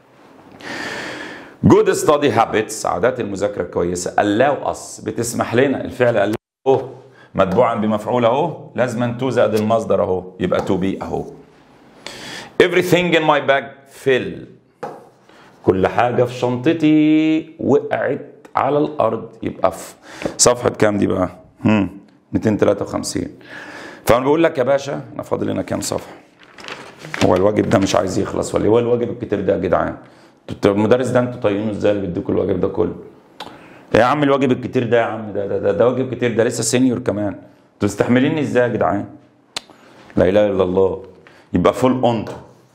good study habits عادات المذاكرة الكويسة allow us بتسمح لنا الفعل allow اهو متبوعا بمفعول اهو لازما تو زائد المصدر اهو يبقى to be اهو everything in my bag fill كل حاجة في شنطتي وقعت على الأرض يبقى في صفحة كام دي بقى؟ هم 253 فأنا بقول لك يا باشا أنا فاضل لنا كام صفحة؟ هو الواجب ده مش عايز يخلص ولا إيه؟ هو الواجب الكتير ده يا جدعان؟ انتوا المدرس ده انتوا طايقينه ازاي اللي بيديكوا الواجب ده كله؟ يا عم الواجب الكتير ده يا عم ده ده ده, ده واجب كتير ده لسه سينيور كمان انتوا مستحمليني ازاي يا جدعان؟ لا اله الا الله يبقى فول اون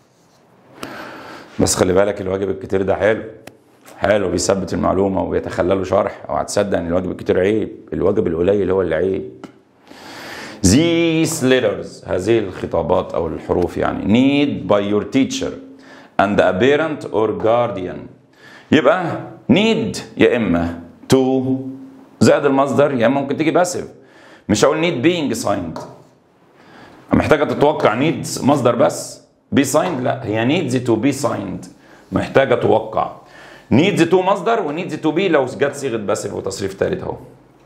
بس خلي بالك الواجب الكتير ده حلو حلو بيثبت المعلومة وبيتخلله شرح او هتصدق ان الواجب الكتير عيب الواجب القليل هو اللي عيب These letters هذه الخطابات او الحروف يعني need by your teacher and a parent or guardian يبقى need يا اما to زائد المصدر يا اما ممكن تيجي باسف مش هقول need being signed محتاجة تتوقع needs مصدر بس be signed لا هي needs to be signed محتاجة توقع needs to مصدر و needs to be لو جت صيغة باسف وتصريف ثالث اهو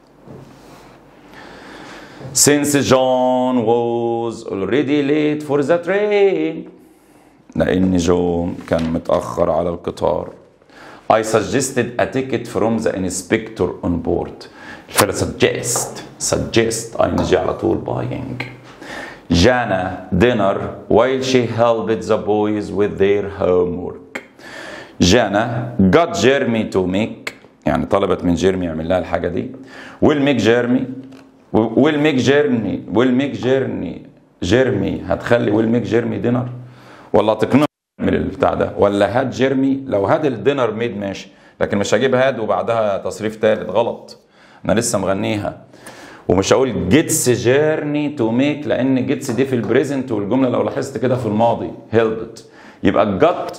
Since John was already late for the train لأن جون كان متأخر على القطار I suggested a ticket from the inspector on board الفعل suggest suggest ING على طول buying Jana dinner while she helped the boys with their homework. Jana got Jeremy to make يعني طلبت من جيرمي يعمل لها الحاجة دي. will make Jeremy will make Jeremy will make Jeremy جيرمي هتخلي will make Jeremy dinner ولا تقنع من البتاع ده ولا هات جيرمي لو هاد الدينر ميد ماشي لكن مش هجيب هاد وبعدها تصريف تالت غلط انا لسه مغنيها ومش هقول جيتس جيرني تو ميك لان جيتس دي في البريزنت والجمله لو لاحظت كده في الماضي هيلبت يبقى جت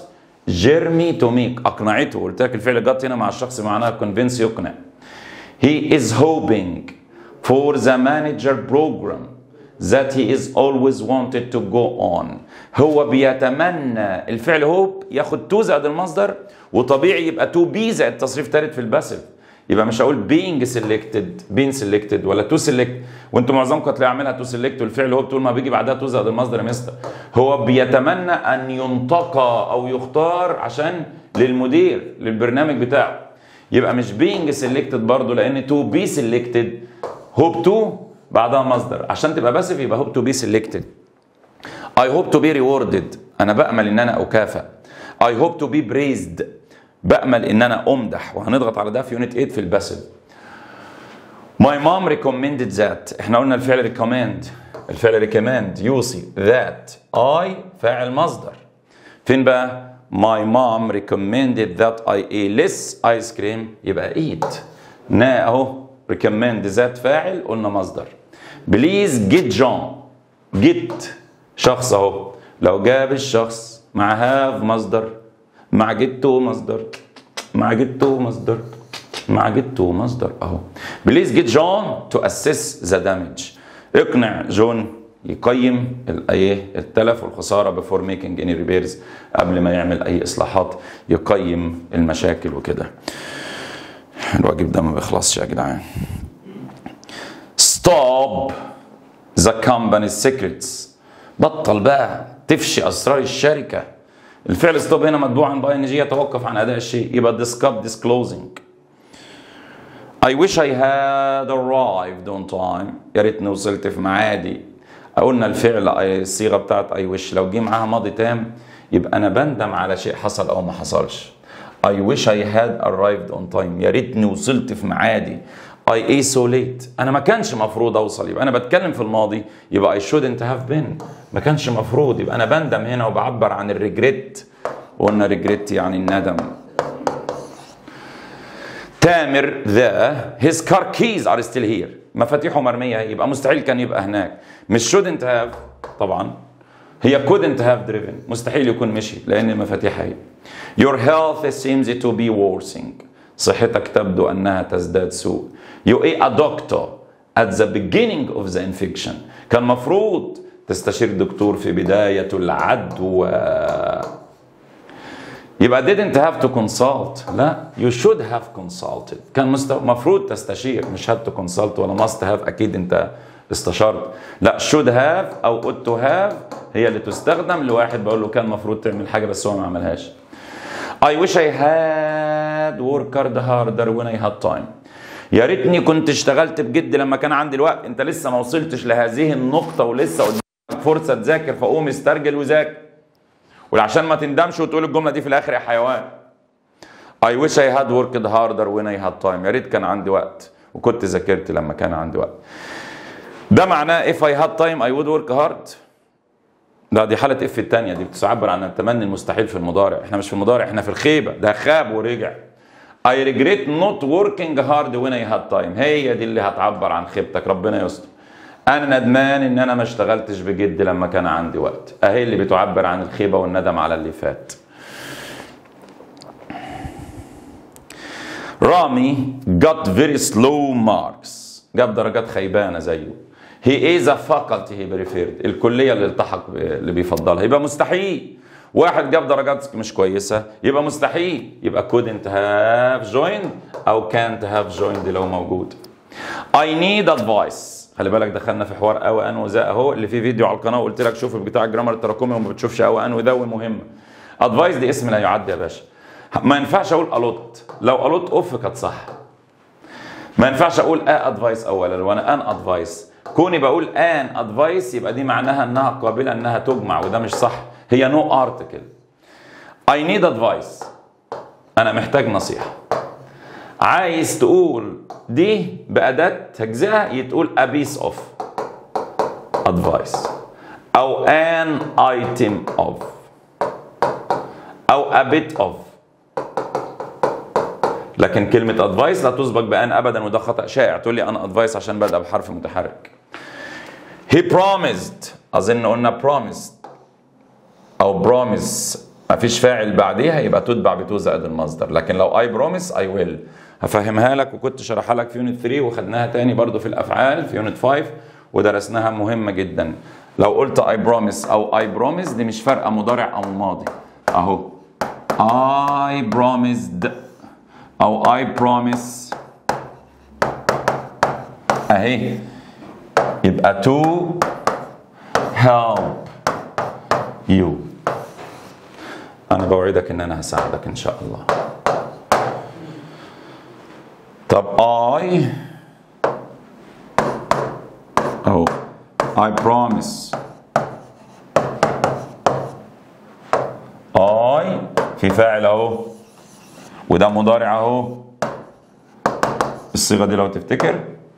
جيرمي تو ميك اقنعته قلت لك الفعل جت هنا مع الشخص معناها كونفينس يقنع he is hoping for the manager program that he is always wanted to go on هو بيتمنى الفعل هوب ياخد تو زائد المصدر وطبيعي يبقى تو بي زائد تصريف ثالث في الباسف يبقى مش هقول being selected being selected ولا to select وانتم معظمكم هتلاقي عاملها تو select والفعل هو بتقول ما بيجي بعدها تو زائد المصدر يا مستر هو بيتمنى ان ينتقى او يختار عشان للمدير للبرنامج بتاعه يبقى مش being selected برضه لان to be selected hope to بعدها مصدر عشان تبقى باسف يبقى hope to be selected I hope to be rewarded انا بامل ان انا اكافئ I hope to be praised بامل ان انا امدح وهنضغط على ده في يونت 8 في الباسف My mom recommended that احنا قلنا الفعل recommend الفعل recommend يوصي that I فاعل مصدر فين بقى My mom recommended that I eat less ice cream يبقى eat نا اهو recommend that فاعل قلنا مصدر Please get John get شخص اهو لو جاب الشخص مع have مصدر مع get to مصدر مع get to مصدر مع get to مصدر اهو Please get John to assess the damage اقنع جون يقيم الايه التلف والخساره before making any repairs قبل ما يعمل اي اصلاحات يقيم المشاكل وكده الواجب ده ما بيخلصش يا جدعان stop the company's secrets بطل بقى تفشي اسرار الشركه الفعل ستوب هنا متبوعا باي ان جي يتوقف عن اداء الشيء يبقى discuss disclosing I wish I had arrived on time يا ريتني وصلت في ميعادي قلنا الفعل الصيغه بتاعت I wish لو جه معاها ماضي تام يبقى انا بندم على شيء حصل او ما حصلش I wish I had arrived on time يا ريتني وصلت في ميعادي I ate so late أنا ما كانش مفروض أوصل يبقى أنا بتكلم في الماضي يبقى I shouldn't have been ما كانش مفروض يبقى أنا بندم هنا وبعبر عن الريجريت وقلنا ريجريت يعني الندم تامر ذا his car keys are still here مفاتيحه مرمية يبقى مستحيل كان يبقى هناك مش shouldn't have طبعا هي couldn't have driven مستحيل يكون مشي لأن المفاتيح هي your health seems to be worsening صحتك تبدو أنها تزداد سوء you are a doctor at the beginning of the infection كان مفروض تستشير دكتور في بداية العدوى يبقى didn't have to consult لا you should have consulted كان مست... مفروض تستشير مش had to consult ولا must have أكيد أنت استشرت لا should have أو ought to have هي اللي تستخدم لواحد بقول له كان مفروض تعمل حاجة بس هو ما عملهاش I wish I had worked harder when I had time يا ريتني كنت اشتغلت بجد لما كان عندي الوقت انت لسه ما وصلتش لهذه النقطة ولسه قدامك فرصة تذاكر فقوم استرجل وذاكر وعشان ما تندمش وتقول الجملة دي في الآخر يا حيوان I wish I had worked harder when I had time يا ريت كان عندي وقت وكنت ذاكرت لما كان عندي وقت ده معناه if I had time I would work hard لا دي حالة اف الثانية دي بتعبر عن التمني المستحيل في المضارع احنا مش في المضارع احنا في الخيبة ده خاب ورجع I regret not working hard when I had time هي دي اللي هتعبر عن خيبتك ربنا يستر انا ندمان ان انا ما اشتغلتش بجد لما كان عندي وقت اهي اللي بتعبر عن الخيبة والندم على اللي فات رامي got very slow marks جاب درجات خيبانة زيه هي is a faculty he preferred الكلية اللي التحق اللي بيفضلها يبقى مستحيل واحد جاب درجات مش كويسة يبقى مستحيل يبقى couldn't have joined أو can't have joined لو موجود I need advice خلي بالك دخلنا في حوار أو أن وذا أهو اللي في فيديو على القناة وقلت لك شوف بتاع الجرامر التراكمي وما بتشوفش أو أن وذا ومهمة advice دي اسم لا يعد يا باشا ما ينفعش أقول ألوت لو ألوت أوف كانت صح ما ينفعش أقول أ أدفايس أولا وأنا أن أدفايس كوني بقول ان ادفايس يبقى دي معناها انها قابله انها تجمع وده مش صح هي نو no ارتكل اي نيد ادفايس انا محتاج نصيحه عايز تقول دي باداه تجزئه يتقول a piece of advice او an item of او a bit of لكن كلمة ادفايس لا تسبق بان ابدا وده خطأ شائع تقول لي انا ادفايس عشان بدأ بحرف متحرك. He promised اظن قلنا promised او promise مفيش فاعل بعديها يبقى تتبع بتو زائد المصدر لكن لو اي بروميس اي ويل هفهمها لك وكنت شرحها لك في يونت 3 وخدناها تاني برضو في الافعال في يونت 5 ودرسناها مهمه جدا لو قلت اي بروميس او اي بروميس دي مش فارقه مضارع او ماضي اهو I promised او I promise اهي يبقى to help you انا بوعدك ان انا هساعدك ان شاء الله طب I أو I promise I في فاعل اهو وده مضارع اهو الصيغه دي لو تفتكر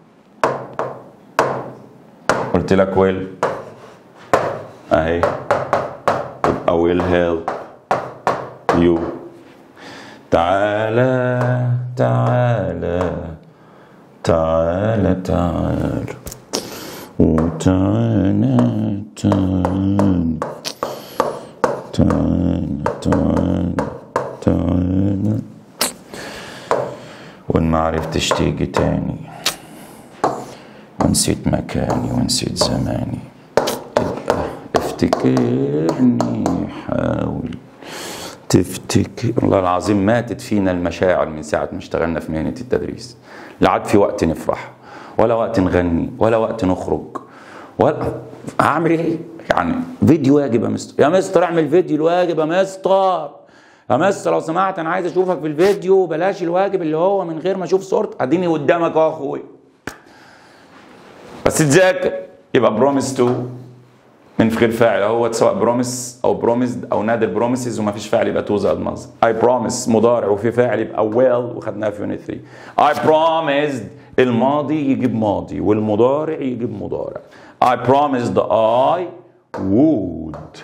قلت لك ويل اهي يبقى ويل هيلب يو تعالى تعالى تعالى تعالى وتعالى تعالى تعالى تعالى تعالى وان ما عرفتش تيجي تاني ونسيت مكاني ونسيت زماني يبقى افتكرني حاول تفتكر والله العظيم ماتت فينا المشاعر من ساعة ما اشتغلنا في مهنة التدريس لا عاد في وقت نفرح ولا وقت نغني ولا وقت نخرج ولا اعمل ايه؟ يعني فيديو واجب يا مستر يا مستر اعمل فيديو الواجب يا مستر يا مستر لو سمحت انا عايز اشوفك في الفيديو بلاش الواجب اللي هو من غير ما اشوف صورتك اديني قدامك اهو يا اخويا بس تذاكر يبقى بروميس تو من غير فاعل اهوت سواء بروميس او بروميسد او نادر بروميسز وما فيش فاعل يبقى تو زائد مصدر اي بروميس مضارع وفي فاعل يبقى ويل وخدناها في يونت 3 اي بروميسد الماضي يجيب ماضي والمضارع يجيب مضارع I promised I would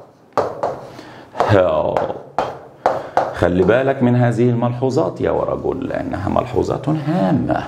help خلي بالك من هذه الملحوظات يا ورجل لأنها ملحوظات هامة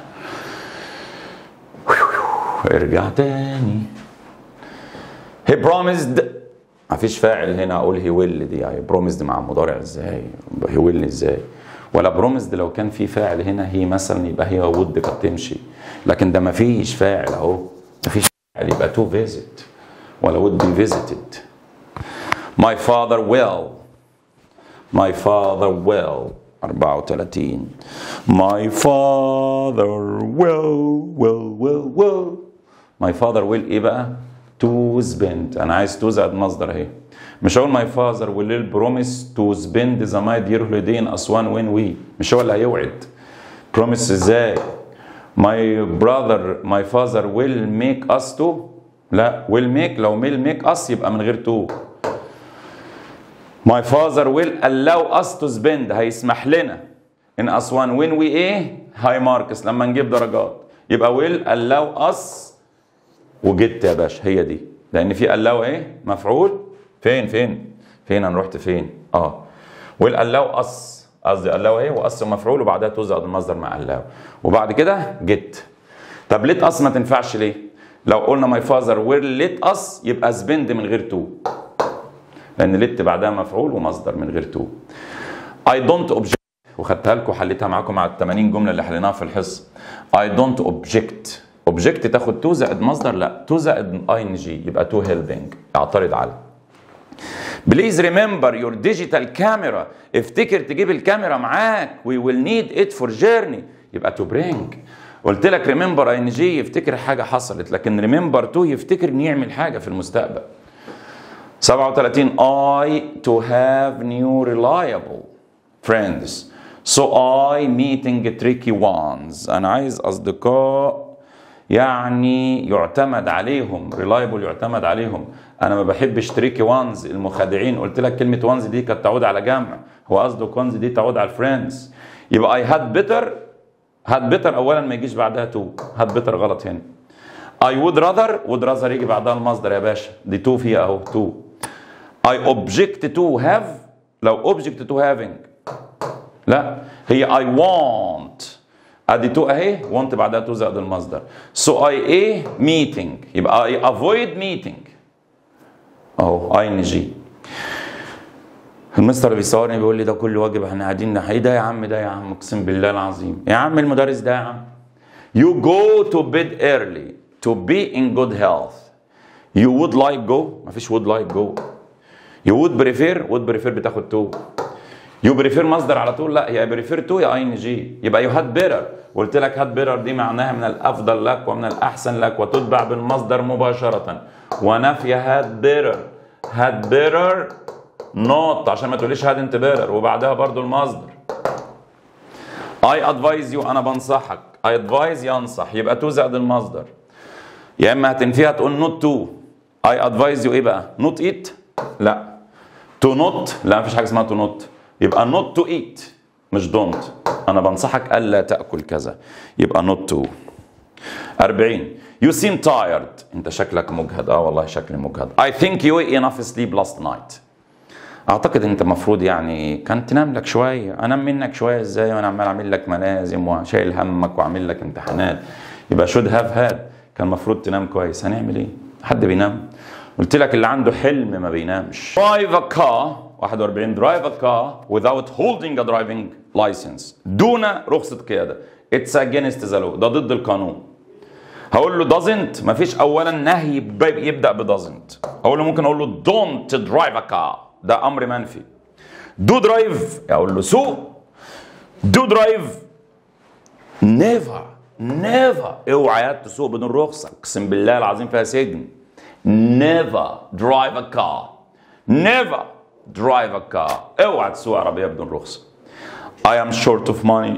ارجع تاني he promised مفيش فاعل هنا اقول هي ويل دي يعني بروميسد مع مضارع ازاي هي ويل ازاي ولا بروميسد لو كان في فاعل هنا هي مثلا يبقى هي وود كانت تمشي لكن ده مفيش فاعل اهو مفيش فاعل يبقى تو فيزيت ولا would be visited my father will my father will 34 my father will will will will my father will ايه بقى to spend انا عايز to زائد مصدر اهي مش هقول my father will promise to spend the my dear holiday in اسوان when we مش هو اللي هيوعد promise ازاي my brother my father will make us to لا will make لو will make us يبقى من غير to my father will allow us to spend هيسمح لنا in أسوان when we ايه high marks لما نجيب درجات يبقى will allow us وجدت يا باشا هي دي لان في allow ايه مفعول فين فين فين انا رحت فين اه will allow us قصدي allow ايه واس مفعول وبعدها تزاد المصدر مع allow وبعد كده جيت طب ليت اس ما تنفعش ليه لو قلنا my father will let us يبقى spend من غير to لان لت بعدها مفعول ومصدر من غير تو I don't object وخدتها لكم حليتها معاكم على ال 80 جمله اللي حليناها في الحصه I don't object object تاخد تو زائد مصدر لا تو زائد اي ان جي يبقى تو هيلبنج اعترض على بليز ريمبر يور ديجيتال كاميرا افتكر تجيب الكاميرا معاك وي ويل نيد ات فور جيرني يبقى تو برينج قلت لك ريمبر اي ان جي يفتكر حاجه حصلت لكن ريمبر تو يفتكر انه يعمل حاجه في المستقبل 37 I to have new reliable friends so I meeting tricky ones أنا عايز أصدقاء يعني يعتمد عليهم reliable يعتمد عليهم أنا ما بحبش tricky ones المخادعين قلت لك كلمة ones دي كانت تعود على جمع هو قصده ones دي تعود على الفريندز يبقى I had better had better أولا ما يجيش بعدها to had better غلط هنا I would rather would rather يجي بعدها المصدر يا باشا دي تو فيها اهو تو I object to have لو object to having لا هي I want ادي تو اهي want بعدها تو زائد المصدر so I a meeting يبقى I avoid meeting اهو ing المستر اللي بيصورني بيقول لي ده كل واجب احنا قاعدين ايه ده يا عم ده يا عم اقسم بالله العظيم يا عم المدرس ده يا عم You go to bed early to be in good health. You would like go مفيش would like go. You would prefer would prefer بتاخد to. You prefer مصدر على طول لا يا prefer to يا اي ان جي يبقى you had better قلت لك had better دي معناها من الافضل لك ومن الاحسن لك وتتبع بالمصدر مباشرة ونفي had better had better not عشان ما تقوليش had انت better وبعدها برضو المصدر I advise you انا بنصحك I advise ينصح يبقى تو زائد المصدر يا اما هتنفيها تقول not to I advise you ايه بقى not eat لا to not لا مفيش حاجه اسمها to not يبقى not to eat مش don't انا بنصحك الا تاكل كذا يبقى not to 40 You seem tired انت شكلك مجهد اه والله شكلي مجهد I think you enough sleep last night اعتقد انت المفروض يعني كان تنام لك شويه انام منك شويه ازاي وانا عمال اعمل لك ملازم وشايل همك واعمل لك امتحانات يبقى شود هاف هاد كان المفروض تنام كويس هنعمل ايه حد بينام قلت لك اللي عنده حلم ما بينامش drive a car 41 drive a car without holding a driving license دون رخصه قياده it's against the law ده ضد القانون هقول له doesn't مفيش اولا نهي يبدا ب doesn't اقول له ممكن اقول له don't drive a car ده امر منفي دو درايف اقول له سوق دو درايف نيفر نيفر اوعى تسوق بدون رخصه اقسم بالله العظيم فيها سجن نيفر درايف ا كار نيفر درايف ا كار اوعى تسوق عربيه بدون رخصه I am short of money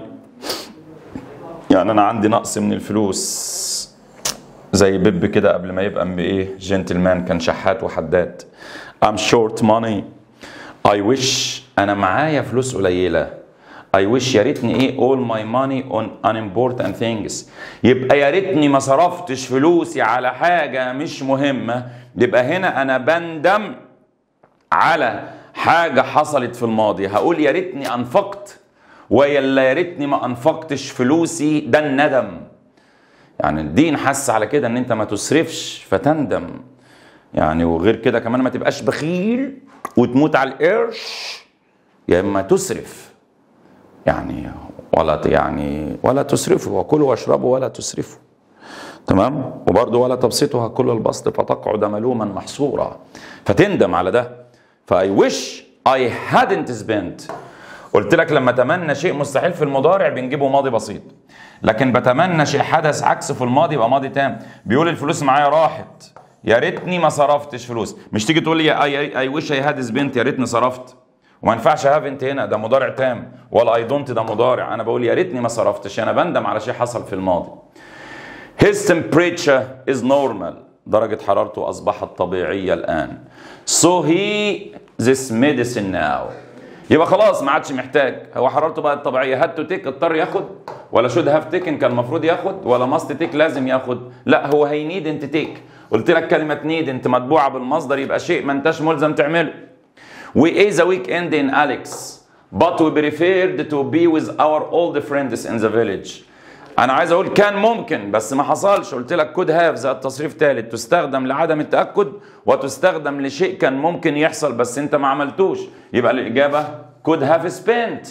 يعني انا عندي نقص من الفلوس زي بيب كده قبل ما يبقى بايه جنتلمان كان شحات وحداد I'm short money I wish أنا معايا فلوس قليلة I wish يا ريتني إيه all my money on unimportant things يبقى يا ريتني ما صرفتش فلوسي على حاجة مش مهمة يبقى هنا أنا بندم على حاجة حصلت في الماضي هقول يا ريتني أنفقت ويلا يا ريتني ما أنفقتش فلوسي ده الندم يعني الدين حس على كده ان انت ما تسرفش فتندم يعني وغير كده كمان ما تبقاش بخيل وتموت على القرش يا اما تسرف يعني ولا يعني ولا تسرفوا وكلوا واشربوا ولا تسرفوا تمام وبرضه ولا تبسطها كل البسط فتقعد ملوما محصورا فتندم على ده فاي ويش اي hadn't spent قلت لك لما اتمنى شيء مستحيل في المضارع بنجيبه ماضي بسيط لكن بتمنى شيء حدث عكس في الماضي يبقى ماضي تام بيقول الفلوس معايا راحت يا ريتني ما صرفتش فلوس مش تيجي تقول لي اي اي وش اي هادس بنت يا ريتني صرفت وما ينفعش هاف انت هنا ده مضارع تام ولا اي دونت ده مضارع انا بقول يا ريتني ما صرفتش انا بندم على شيء حصل في الماضي His temperature is normal درجة حرارته أصبحت طبيعية الآن So he this medicine now يبقى خلاص ما عادش محتاج هو حرارته بقت طبيعية هات تو تيك اضطر ياخد ولا شود هاف تيكن كان المفروض ياخد ولا ماست تيك لازم ياخد لا هو هي نيد انت تيك قلت لك كلمة نيد انت مطبوعة بالمصدر يبقى شيء ما انتش ملزم تعمله We ate the weekend in Alex but we preferred to be with our old friends in the village انا عايز اقول كان ممكن بس ما حصلش قلت لك كود هاف زائد تصريف ثالث تستخدم لعدم التاكد وتستخدم لشيء كان ممكن يحصل بس انت ما عملتوش يبقى الاجابه كود هاف spent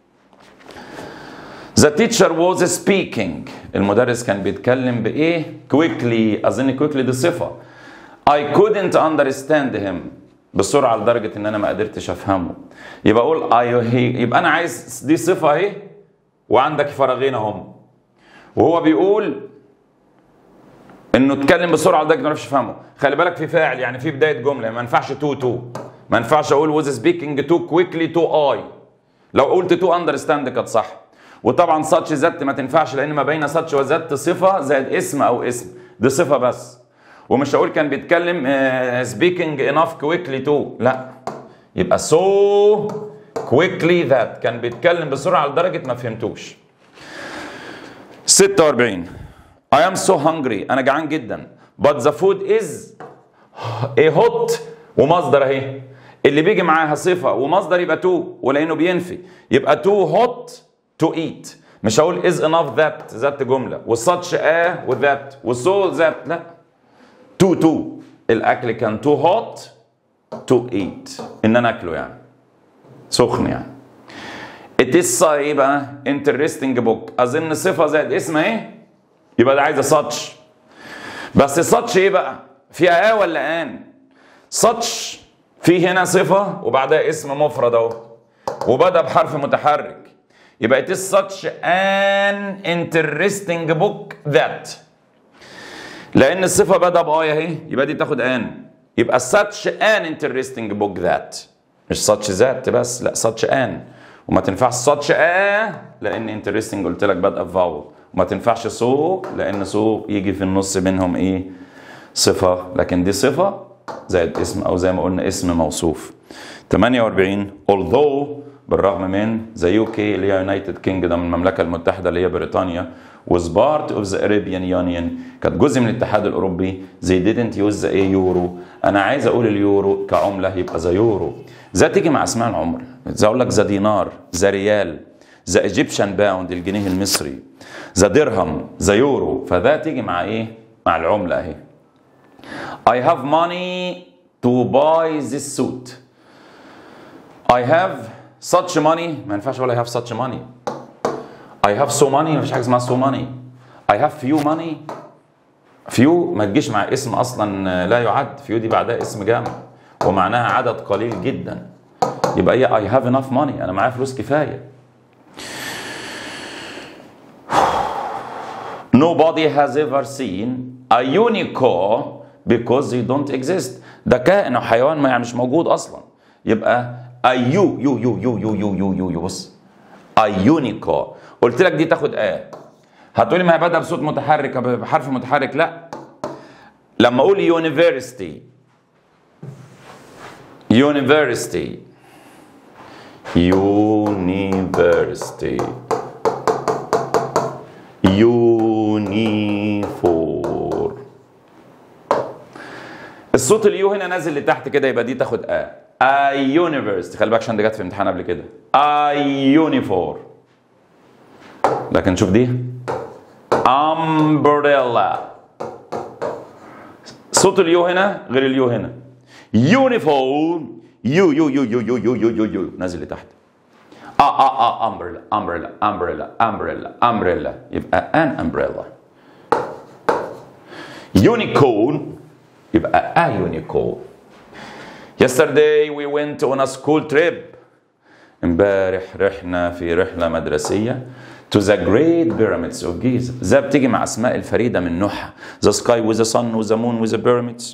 The teacher was speaking المدرس كان بيتكلم بايه quickly اظن quickly دي صفه I couldn't understand him بسرعه لدرجه ان انا ما قدرتش افهمه يبقى اقول I, he يبقى انا عايز دي صفه اهي وعندك فراغين اهم وهو بيقول انه اتكلم بسرعه لدرجه ما نعرفش افهمه خلي بالك في فاعل يعني في بدايه جمله ما ينفعش تو تو ما ينفعش اقول was speaking too quickly to I لو قلت تو اندرستاند كانت صح وطبعا such ذات ما تنفعش لان ما بين such وذات صفه زائد اسم او اسم دي صفه بس ومش هقول كان بيتكلم uh, speaking enough quickly to لا يبقى so quickly that كان بيتكلم بسرعه لدرجه ما فهمتوش 46 I am so hungry أنا جعان جدا but the food is a hot ومصدر أهي اللي بيجي معاها صفة ومصدر يبقى to ولأنه بينفي يبقى too hot to eat مش هقول is enough that ذات جملة وsuch a وذات وso that لا to to الأكل كان too hot to eat إن أنا أكله يعني سخن يعني it is ايه بقى interesting book اظن صفه زائد اسم ايه يبقى ده عايزه ساتش بس ساتش ايه بقى فيها ا ولا ان ساتش في هنا صفه وبعدها اسم مفرد اهو وبدا بحرف متحرك يبقى it is such an interesting book that لان الصفه بدا باي اهي يبقى دي تاخد ان يبقى such an interesting book that مش such that بس لا such an وما تنفعش such a لان interesting قلت لك بادئه بفاول وما تنفعش سو لان سو يجي في النص بينهم ايه صفه لكن دي صفه زائد اسم او زي ما قلنا اسم موصوف 48 although بالرغم من ذا يو كي اللي هي يونايتد كينجدوم المملكه المتحده اللي هي بريطانيا was part of the Arabian Union كانت جزء من الاتحاد الاوروبي they didn't use the يورو انا عايز اقول اليورو كعمله يبقى ذا يورو ذا تيجي مع اسماء العمر زي اقول لك ذا دينار ذا ريال ذا ايجيبشن باوند الجنيه المصري ذا درهم ذا يورو فذا تيجي مع ايه مع العمله اهي I have money to buy this suit I have such money ما ينفعش اقول I have such money I have so money مفيش حاجه اسمها so money I have few money few ما تجيش مع اسم اصلا لا يعد few دي بعدها اسم جامع ومعناها عدد قليل جدا يبقى هي I have enough money انا معايا فلوس كفايه Nobody has ever seen a unicorn because they don't exist ده كائن او حيوان ما يعني مش موجود اصلا يبقى a you you you you you you you you you بص a unicorn قلت لك دي تاخد ا هتقولي ما هي بدأ بصوت متحرك بحرف متحرك لا لما اقول university university university يونيفور الصوت اليو هنا نازل لتحت كده يبقى دي تاخد ا ا يونيفرستي خلي بالك عشان دي جت في امتحان قبل كده ا يونيفور لكن شوف دي امبريلا صوت اليو هنا غير اليو هنا يونيفورم يو يو يو يو يو يو يو يو يو نازل لتحت اه اه اه امبريلا امبريلا امبريلا امبريلا امبريلا يبقى ان امبريلا يونيكورن يبقى ا يونيكورن Yesterday we went on a school trip امبارح رحنا في رحلة مدرسية to the great pyramids of Giza ذا بتيجي مع اسماء الفريدة من نوعها the sky with the sun with the moon with the pyramids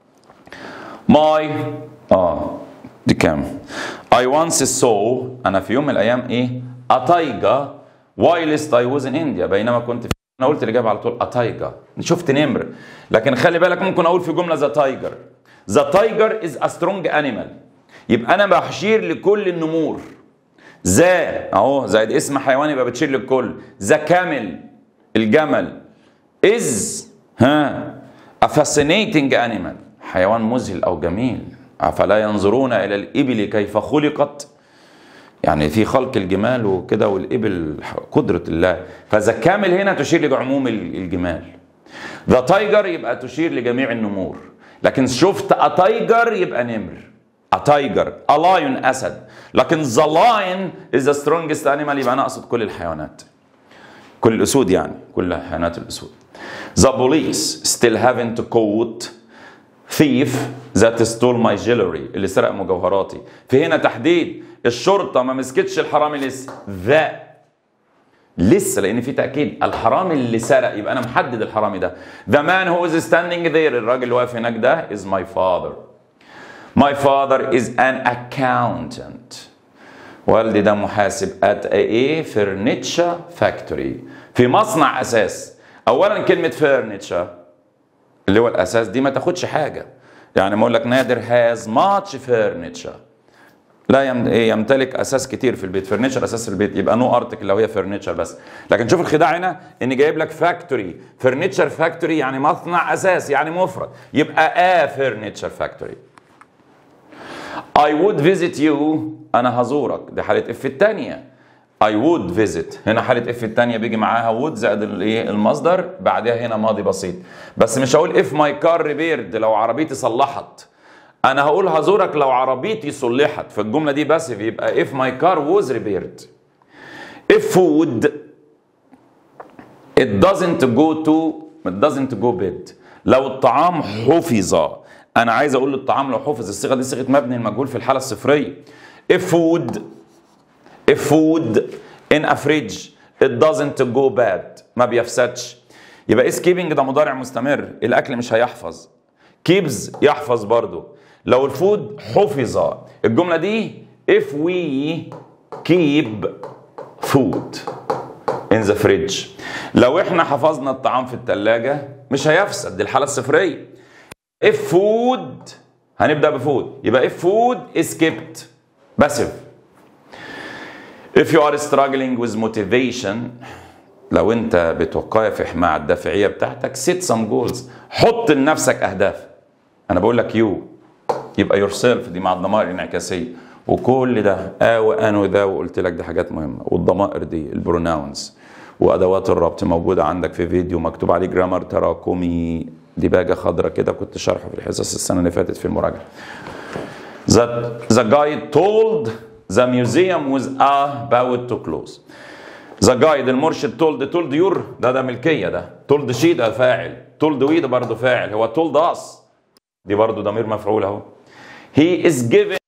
my اه دي كام I once saw انا في يوم من الايام ايه a tiger whilst I was in India بينما كنت في انا قلت الاجابه على طول a tiger شفت نمر لكن خلي بالك ممكن اقول في جمله ذا تايجر ذا تايجر از a strong animal يبقى انا بشير لكل النمور ذا اهو زائد اسم حيوان يبقى بتشير للكل ذا كامل الجمل از ها a fascinating animal حيوان مذهل او جميل افلا ينظرون الى الابل كيف خلقت يعني في خلق الجمال وكده والابل قدره الله فذا كامل هنا تشير لعموم الجمال ذا تايجر يبقى تشير لجميع النمور لكن شفت اتايجر يبقى نمر اتايجر الايون اسد لكن ذا لاين از ذا سترونجست انيمال يبقى انا اقصد كل الحيوانات كل الاسود يعني كل حيوانات الاسود The police still haven't caught thief that stole my jewelry اللي سرق مجوهراتي في هنا تحديد الشرطة ما مسكتش الحرامي لسه ذا لسه لان في تاكيد الحرامي اللي سرق يبقى انا محدد الحرامي ده the man who is standing there الراجل اللي واقف هناك ده is my father my father is an accountant والدي ده محاسب at a furniture factory في مصنع اساس اولا كلمه furniture اللي هو الاساس دي ما تاخدش حاجه يعني ما اقول لك نادر هاز ماتش furniture لا يمتلك اساس كتير في البيت فرنتشر اساس البيت يبقى نو ارتكل لو هي فرنتشر بس لكن شوف الخداع هنا ان جايب لك فاكتوري فرنتشر فاكتوري يعني مصنع اساس يعني مفرد يبقى ا فرنتشر فاكتوري I would visit you انا هزورك دي حاله اف الثانيه I would visit هنا حاله اف الثانيه بيجي معاها would زائد الايه المصدر بعدها هنا ماضي بسيط بس مش هقول if my car repaired لو عربيتي صلحت انا هقول هزورك لو عربيتي صلحت فالجمله دي بس يبقى if my car was repaired if food it doesn't go to it doesn't go bad لو الطعام حفظ انا عايز اقول الطعام لو حفظ الصيغه دي صيغه مبني المجهول في الحاله الصفريه if food if food in a fridge it doesn't go bad ما بيفسدش يبقى is keeping ده مضارع مستمر الاكل مش هيحفظ keeps يحفظ برضو لو الفود حفظ الجمله دي if we keep food in the fridge لو احنا حفظنا الطعام في الثلاجة مش هيفسد دي الحالة الصفرية if food هنبدأ بفود يبقى if food is kept passive if you are struggling with motivation لو انت بتقايف مع الدافعية بتاعتك set some goals حط لنفسك اهداف انا بقول لك you يبقى yourself دي مع الضمائر الانعكاسية وكل ده اه وان وذا وقلت لك دي حاجات مهمة والضمائر دي البروناونز وادوات الربط موجوده عندك في فيديو مكتوب عليه جرامر تراكمي دي باجه خضراء كده كنت شارحه في الحصص السنه اللي فاتت في المراجعه The, the guide told the museum was about to close. The guide المرشد told told your ده ده ملكية ده told she ده فاعل told we ده برضه فاعل هو told us دي برضه ضمير مفعول اهو he is given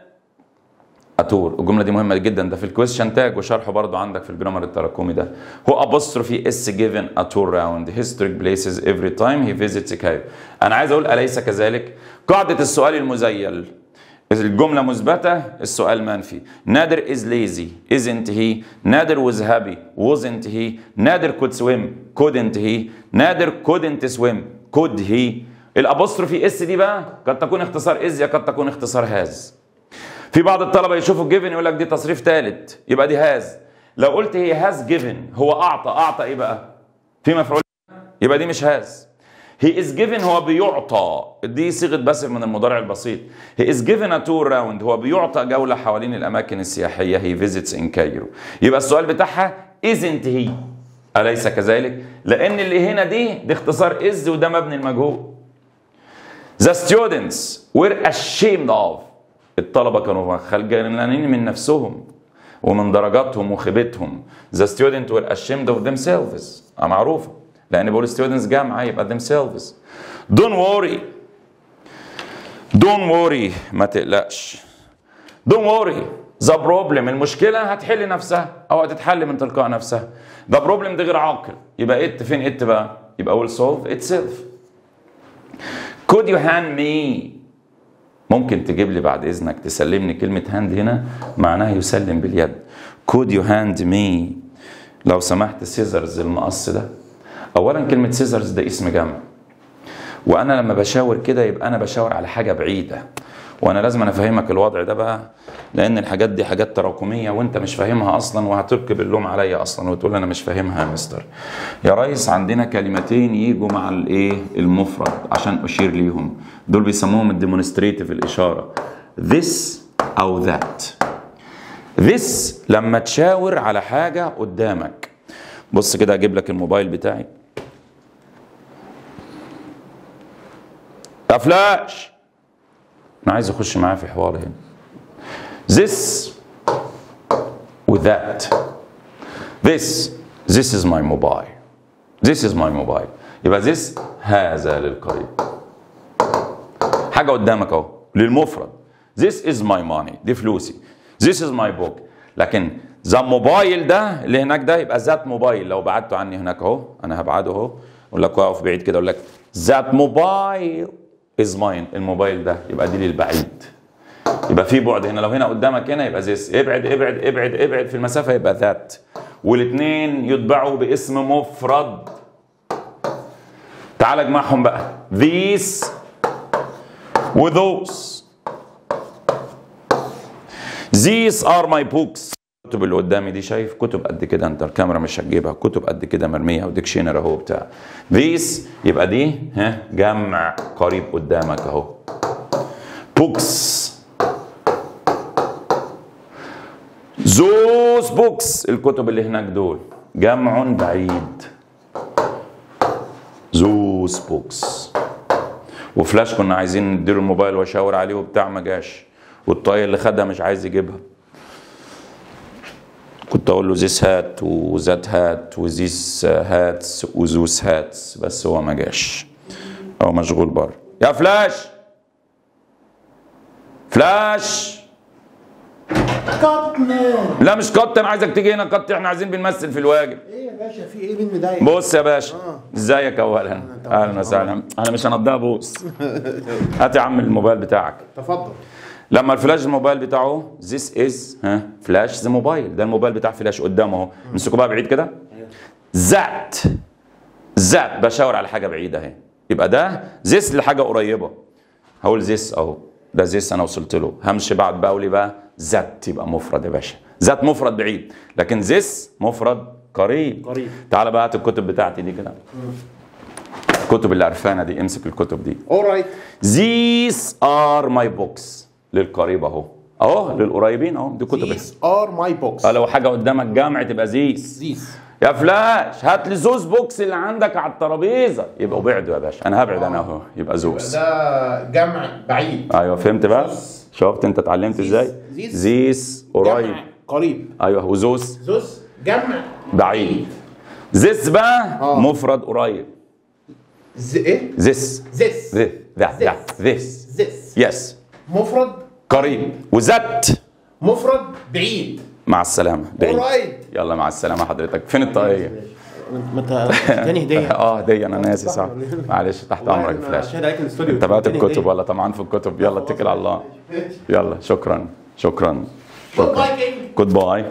اتور الجمله دي مهمه جدا ده في الكويشن تاج وشرحه برضو عندك في الجرامر التراكمي ده هو apostrophe اس given a tour round historic places every time he visits Cairo انا عايز اقول اليس كذلك قاعده السؤال المزيل الجملة مثبتة السؤال منفي نادر is lazy isn't he نادر was happy wasn't he نادر could swim couldn't he نادر couldn't swim could he الابوستروفي اس دي بقى قد تكون اختصار از يا قد تكون اختصار هاز في بعض الطلبه يشوفوا جيفن يقول لك دي تصريف ثالث يبقى دي هاز لو قلت هي هاز جيفن هو اعطى اعطى ايه بقى في مفعول يبقى دي مش هاز هي از جيفن هو بيعطى دي صيغه باسف من المضارع البسيط هي از جيفن ا تور راوند هو بيعطى جوله حوالين الاماكن السياحيه هي فيزيتس ان كايرو يبقى السؤال بتاعها ازنت هي اليس كذلك لان اللي هنا دي دي اختصار از وده مبني المجهول The students were ashamed of الطلبة كانوا خجلانين من نفسهم ومن درجاتهم وخيبتهم The students were ashamed of themselves معروفة لأن بقول students جامعة يبقى themselves Don't worry Don't worry ما تقلقش Don't worry The problem المشكلة هتحل نفسها أو هتتحل من تلقاء نفسها The problem دي غير عاقل يبقى it فين it بقى يبقى will solve itself Could you hand me ممكن تجيب لي بعد اذنك تسلمني كلمه هاند هنا معناها يسلم باليد could you hand me لو سمحت سيزرز المقص ده اولا كلمه سيزرز ده اسم جمع وانا لما بشاور كده يبقى انا بشاور على حاجه بعيده وانا لازم انا افهمك الوضع ده بقى لان الحاجات دي حاجات تراكميه وانت مش فاهمها اصلا وهتركب اللوم عليا اصلا وتقول انا مش فاهمها يا مستر يا ريس عندنا كلمتين يجوا مع الايه المفرد عشان اشير ليهم دول بيسموهم الديمونستريتيف الاشاره this او that this لما تشاور على حاجه قدامك بص كده اجيب لك الموبايل بتاعي يا فلاش انا عايز اخش معاه في حوار هنا this with that this this is my mobile this is my mobile يبقى this هذا للقريب حاجة قدامك اهو للمفرد this is my money دي فلوسي this is my book لكن ذا موبايل ده اللي هناك ده يبقى ذات موبايل لو بعدته عني هناك اهو انا هبعده اهو اقول لك واقف بعيد كده اقول لك ذات موبايل از ماين الموبايل ده يبقى دي للبعيد يبقى في بعد هنا لو هنا قدامك هنا يبقى زيس ابعد ابعد ابعد ابعد في المسافه يبقى ذات والاثنين يتبعوا باسم مفرد تعال اجمعهم بقى these و those these are my books الكتب اللي قدامي دي شايف كتب قد كده انت الكاميرا مش هتجيبها كتب قد كده مرميه وديكشنري اهو بتاع these يبقى دي ها جمع قريب قدامك اهو books those books الكتب اللي هناك دول جمع بعيد those books وفلاش كنا عايزين نديله الموبايل واشاور عليه وبتاع ما جاش والطاقية اللي خدها مش عايز يجيبها كنت اقول له زيس هات وزات هات وزيس هاتس وزوس هاتس بس هو ما جاش هو مشغول بره يا فلاش فلاش كاتنا لا مش قط انا عايزك تيجي هنا قط احنا عايزين بنمثل في الواجب ايه يا باشا في ايه مين مضايق بص يا باشا ازيك اولا اهلا وسهلا انا مش هنضيها بوس هات يا عم الموبايل بتاعك تفضل لما الفلاش الموبايل بتاعه ذيس از ها فلاش ذا موبايل ده الموبايل بتاع فلاش قدامه اهو امسكوا بقى بعيد كده ذات ذات بشاور على حاجه بعيده اهي يبقى ده ذيس لحاجه قريبه هقول ذيس اهو ده ذيس انا وصلت له همشي بعد بقى اقول إيه بقى ذات يبقى مفرد يا باشا ذات مفرد بعيد لكن ذيس مفرد قريب قريب. تعال بقى هات الكتب بتاعتي دي كده الكتب اللي عرفانه دي امسك الكتب دي اورايت These are my books للقريب اهو اهو للقريبين اهو دي كتب ذيس ار ماي بوكس اه لو حاجه قدامك جامع تبقى زيس ذيس يا فلاش هات لي زوز بوكس اللي عندك على الترابيزه يبقى ابعدوا يا باشا انا هبعد انا اهو يبقى زوز ده جمع بعيد ايوه فهمت بقى زوز. شفت انت اتعلمت ازاي زيس. زيس قريب جمع قريب ايوه وزوز زوس جمع بعيد زيس بقى آه. مفرد قريب ز ايه زيس زيس ذا ذا ذيس زيس يس مفرد قريب وزت مفرد بعيد مع السلامه بعيد اورايت يلا مع السلامه حضرتك فين الطاقيه متى تاني هديه اه هديه انا ناسي صح معلش تحت امرك يا فلاش شاهد عليك الاستوديو انت بعت تاني الكتب هدية. ولا طمعان في الكتب يلا اتكل على الله يلا شكرا شكرا جود باي كينج جود باي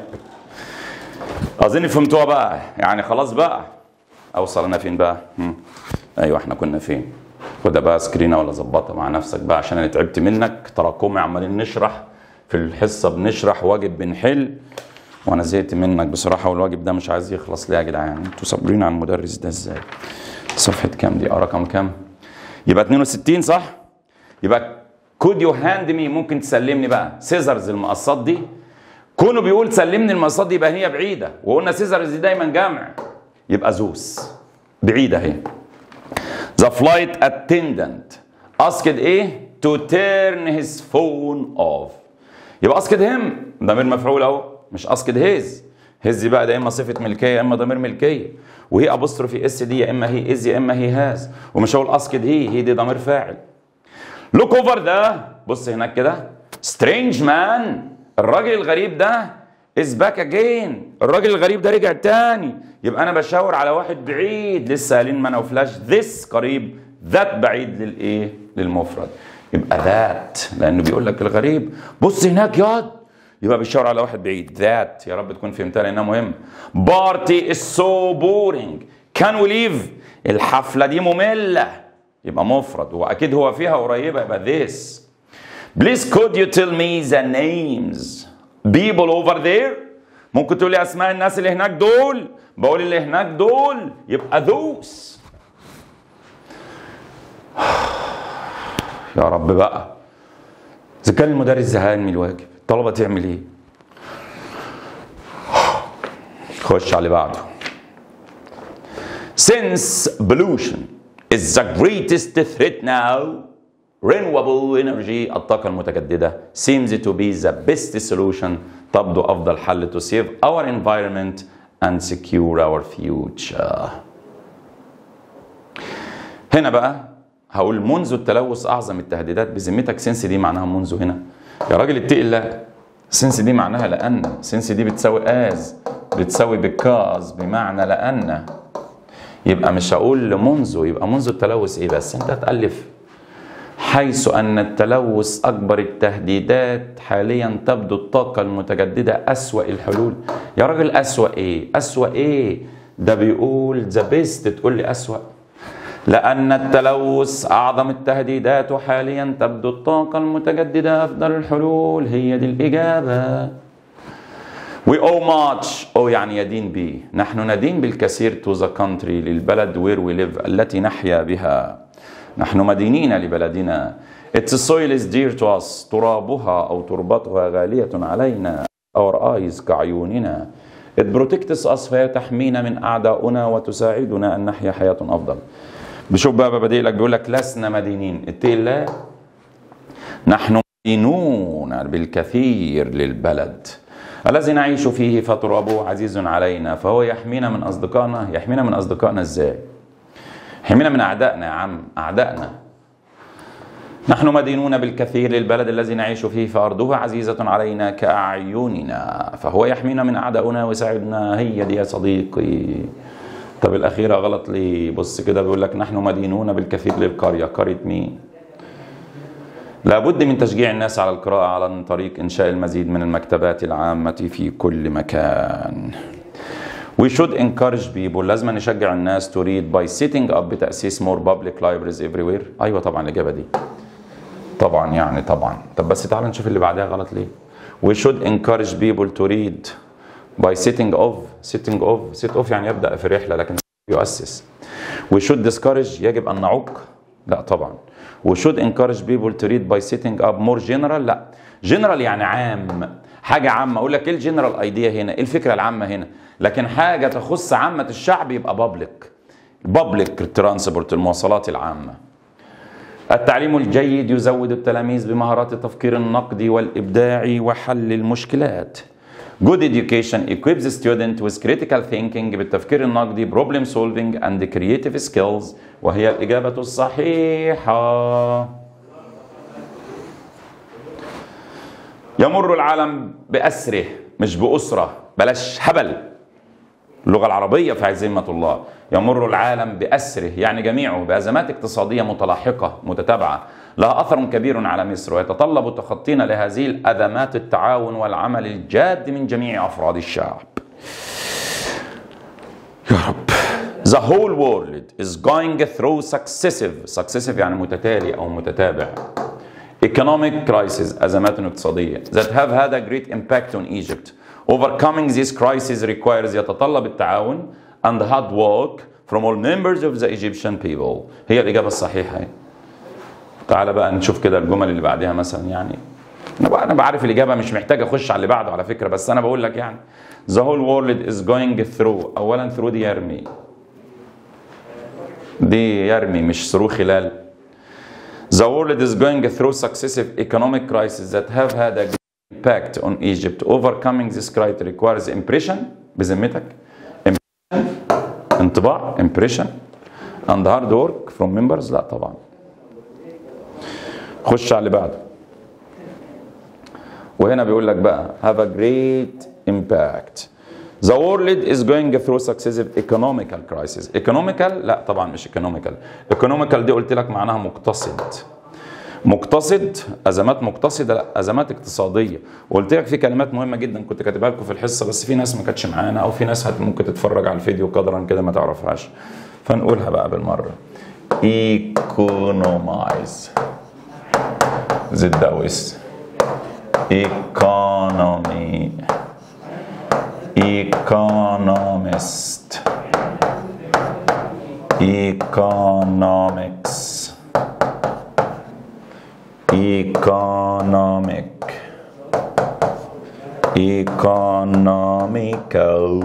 اظن فهمتوها بقى يعني خلاص بقى اوصل انا فين بقى مم. ايوه احنا كنا فين خدها بقى سكرينه ولا ظبطها مع نفسك بقى عشان انا تعبت منك تراكمي عمالين نشرح في الحصه بنشرح واجب بنحل وانا زهقت منك بصراحه والواجب ده مش عايز يخلص ليه يا جدعان انتوا صابرين على المدرس ده ازاي صفحه كام دي اه رقم كام يبقى 62 صح يبقى كود يو هاند مي ممكن تسلمني بقى سيزرز المقصات دي كونه بيقول سلمني المقصات دي يبقى هي بعيده وقلنا سيزرز دي دايما جمع يبقى زوس بعيده اهي The flight attendant asked ايه to turn his phone off يبقى asked him ضمير مفعول اهو مش asked his his بقى ده اما صفه ملكيه يا اما ضمير ملكيه وهي ابوستروفي اس دي يا اما هي از يا اما هي هاز ومش هقول asked هي هي دي ضمير فاعل لوك اوفر ده بص هناك كده سترينج مان الراجل الغريب ده از باك اجين الراجل الغريب ده رجع تاني يبقى انا بشاور على واحد بعيد لسه قايلين ما انا وفلاش ذس قريب ذات بعيد للايه للمفرد يبقى ذات لانه بيقول لك الغريب بص هناك ياض يبقى بيشاور على واحد بعيد ذات يا رب تكون فهمتها لانها مهم بارتي از سو بورينج كان وي ليف الحفله دي ممله يبقى مفرد واكيد هو فيها قريبه يبقى this Please could you tell me the names people over there ممكن تقول لي اسماء الناس اللي هناك دول بقول اللي هناك دول يبقى those يا رب بقى اذا كان المدرس زهقان من الواجب الطلبه تعمل ايه خش على اللي بعده Since pollution is the greatest threat now, renewable energy الطاقة المتجددة seems to be the best solution تبدو أفضل حل to save our environment and secure our future. هنا بقى هقول منذ التلوث أعظم التهديدات بذمتك سنس دي معناها منذ هنا يا راجل اتقي الله سنس دي معناها لأن سنس دي بتساوي از بتساوي بكاز بمعنى لأن يبقى مش هقول منذ يبقى منذ التلوث ايه بس انت هتألف حيث أن التلوث أكبر التهديدات حاليا تبدو الطاقة المتجددة أسوأ الحلول يا راجل أسوأ إيه أسوأ إيه ده بيقول ذا بيست تقول لي أسوأ لأن التلوث أعظم التهديدات حاليا تبدو الطاقة المتجددة أفضل الحلول هي دي الإجابة We owe much أو يعني يدين به نحن ندين بالكثير to the country للبلد where we live التي نحيا بها نحن مدينين لبلدنا Its soil is dear to us ترابها أو تربتها غالية علينا Our eyes كعيوننا It protects us فهي تحمينا من أعدائنا وتساعدنا أن نحيا حياة أفضل بشوف بقى ببدأ لك بيقول لك لسنا مدينين اتقي الله نحن مدينون بالكثير للبلد الذي نعيش فيه فترابه عزيز علينا فهو يحمينا من اصدقائنا يحمينا من اصدقائنا ازاي يحمينا من اعدائنا يا عم اعدائنا نحن مدينون بالكثير للبلد الذي نعيش فيه فأرضه عزيزة علينا كأعيننا فهو يحمينا من أعدائنا ويساعدنا هي دي يا صديقي طب الأخيرة غلط ليه بص كده بيقول لك نحن مدينون بالكثير للقرية قرية مين لابد من تشجيع الناس على القراءة على طريق إنشاء المزيد من المكتبات العامة في كل مكان We should encourage people لازم نشجع الناس to read by setting up بتأسيس more public libraries everywhere أيوة طبعا الإجابة دي طبعا يعني طبعا طب بس تعال نشوف اللي بعدها غلط ليه We should encourage people to read by setting off setting off set off يعني يبدأ في رحلة لكن يؤسس We should discourage يجب أن نعوق لا طبعا We should encourage people to read by setting up more general لا general يعني عام حاجة عامة أقول لك إيه الجنرال ايديا هنا إيه الفكرة العامة هنا لكن حاجة تخص عامة الشعب يبقى بابليك بابليك ترانسبورت المواصلات العامة التعليم الجيد يزود التلاميذ بمهارات التفكير النقدي والإبداعي وحل المشكلات Good education equips the student with critical thinking بالتفكير النقدي problem solving and creative skills وهي الإجابة الصحيحة يمر العالم بأسره مش بأسرة بلاش هبل اللغة العربية في عزيمة الله يمر العالم بأسره يعني جميعه بأزمات اقتصادية متلاحقة متتابعة لها أثر كبير على مصر ويتطلب تخطينا لهذه الأزمات التعاون والعمل الجاد من جميع أفراد الشعب يا رب The whole world is going through successive successive يعني متتالي أو متتابع economic crisis أزمات اقتصادية that have had a great impact on Egypt Overcoming this crisis requires يتطلب التعاون and hard work from all members of the Egyptian people هي الإجابة الصحيحة هي. تعال بقى نشوف كده الجمل اللي بعدها مثلا يعني انا بقى انا بعرف الاجابه مش محتاج اخش على اللي بعده على فكره بس انا بقول لك يعني the whole world is going through اولا through دي يرمي دي يرمي مش through خلال the world is going through successive economic crises that have had a great impact on Egypt overcoming this crisis requires impression بذمتك impression انطباع impression and hard work from members لا طبعا خش على اللي بعده وهنا بيقول لك بقى have a great impact The world is going through successive economical crisis. Economical لا طبعا مش economical. Economical دي قلت لك معناها مقتصد. مقتصد ازمات مقتصده لا ازمات اقتصاديه وقلت لك في كلمات مهمه جدا كنت كاتبها لكم في الحصه بس في ناس ما كانتش معانا او في ناس هت- ممكن تتفرج على الفيديو قدرا كده ما تعرفهاش فنقولها بقى بالمره economize زد دوس economy economist economics economic economical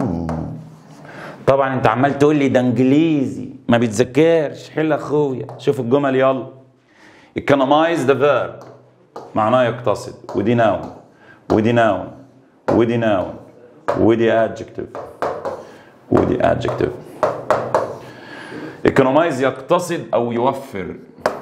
طبعا انت عمال تقول لي ده انجليزي ما بتذكرش حل اخويا شوف الجمل يلا economize the verb معناه يقتصد ودي noun ودي noun ودي noun ودي adjective ودي adjective economize يقتصد او يوفر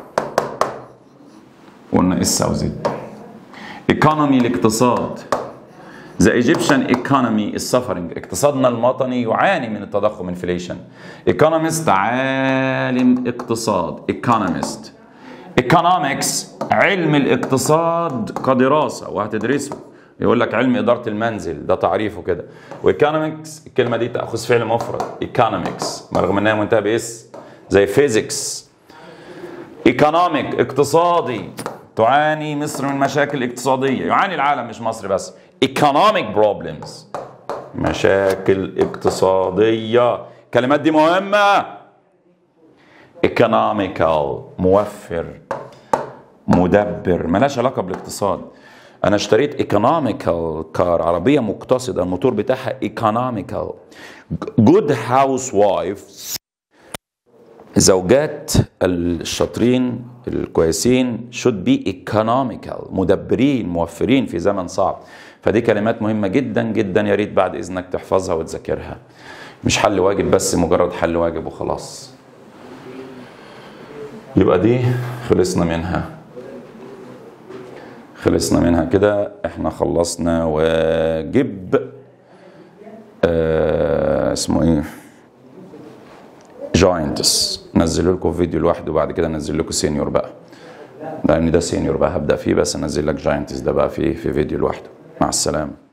قلنا اس او زد economy الاقتصاد The Egyptian economy is suffering اقتصادنا الوطني يعاني من التضخم inflation economist عالم اقتصاد economist economics علم الاقتصاد كدراسة وهتدرسه يقول لك علم إدارة المنزل ده تعريفه كده وايكونومكس الكلمة دي تأخذ فعل مفرد economics رغم انها منتهى باس زي physics ايكونوميك اقتصادي تعاني مصر من مشاكل اقتصادية يعاني العالم مش مصر بس economic problems مشاكل اقتصادية الكلمات دي مهمة economical موفر مدبر ملاش علاقة بالاقتصاد أنا اشتريت economical كار عربية مقتصدة الموتور بتاعها economical good housewife زوجات الشاطرين الكويسين should be economical مدبرين موفرين في زمن صعب فدي كلمات مهمة جدا جدا يا ريت بعد إذنك تحفظها وتذاكرها مش حل واجب بس مجرد حل واجب وخلاص يبقى دي خلصنا منها خلصنا منها كده احنا خلصنا واجب آه اسمه ايه جاينتس نزل لكم فيديو لوحده وبعد كده انزل لكم سينيور بقى لان ده سينيور بقى هبدا فيه بس انزل لك جاينتس ده بقى فيه في فيديو لوحده مع السلامه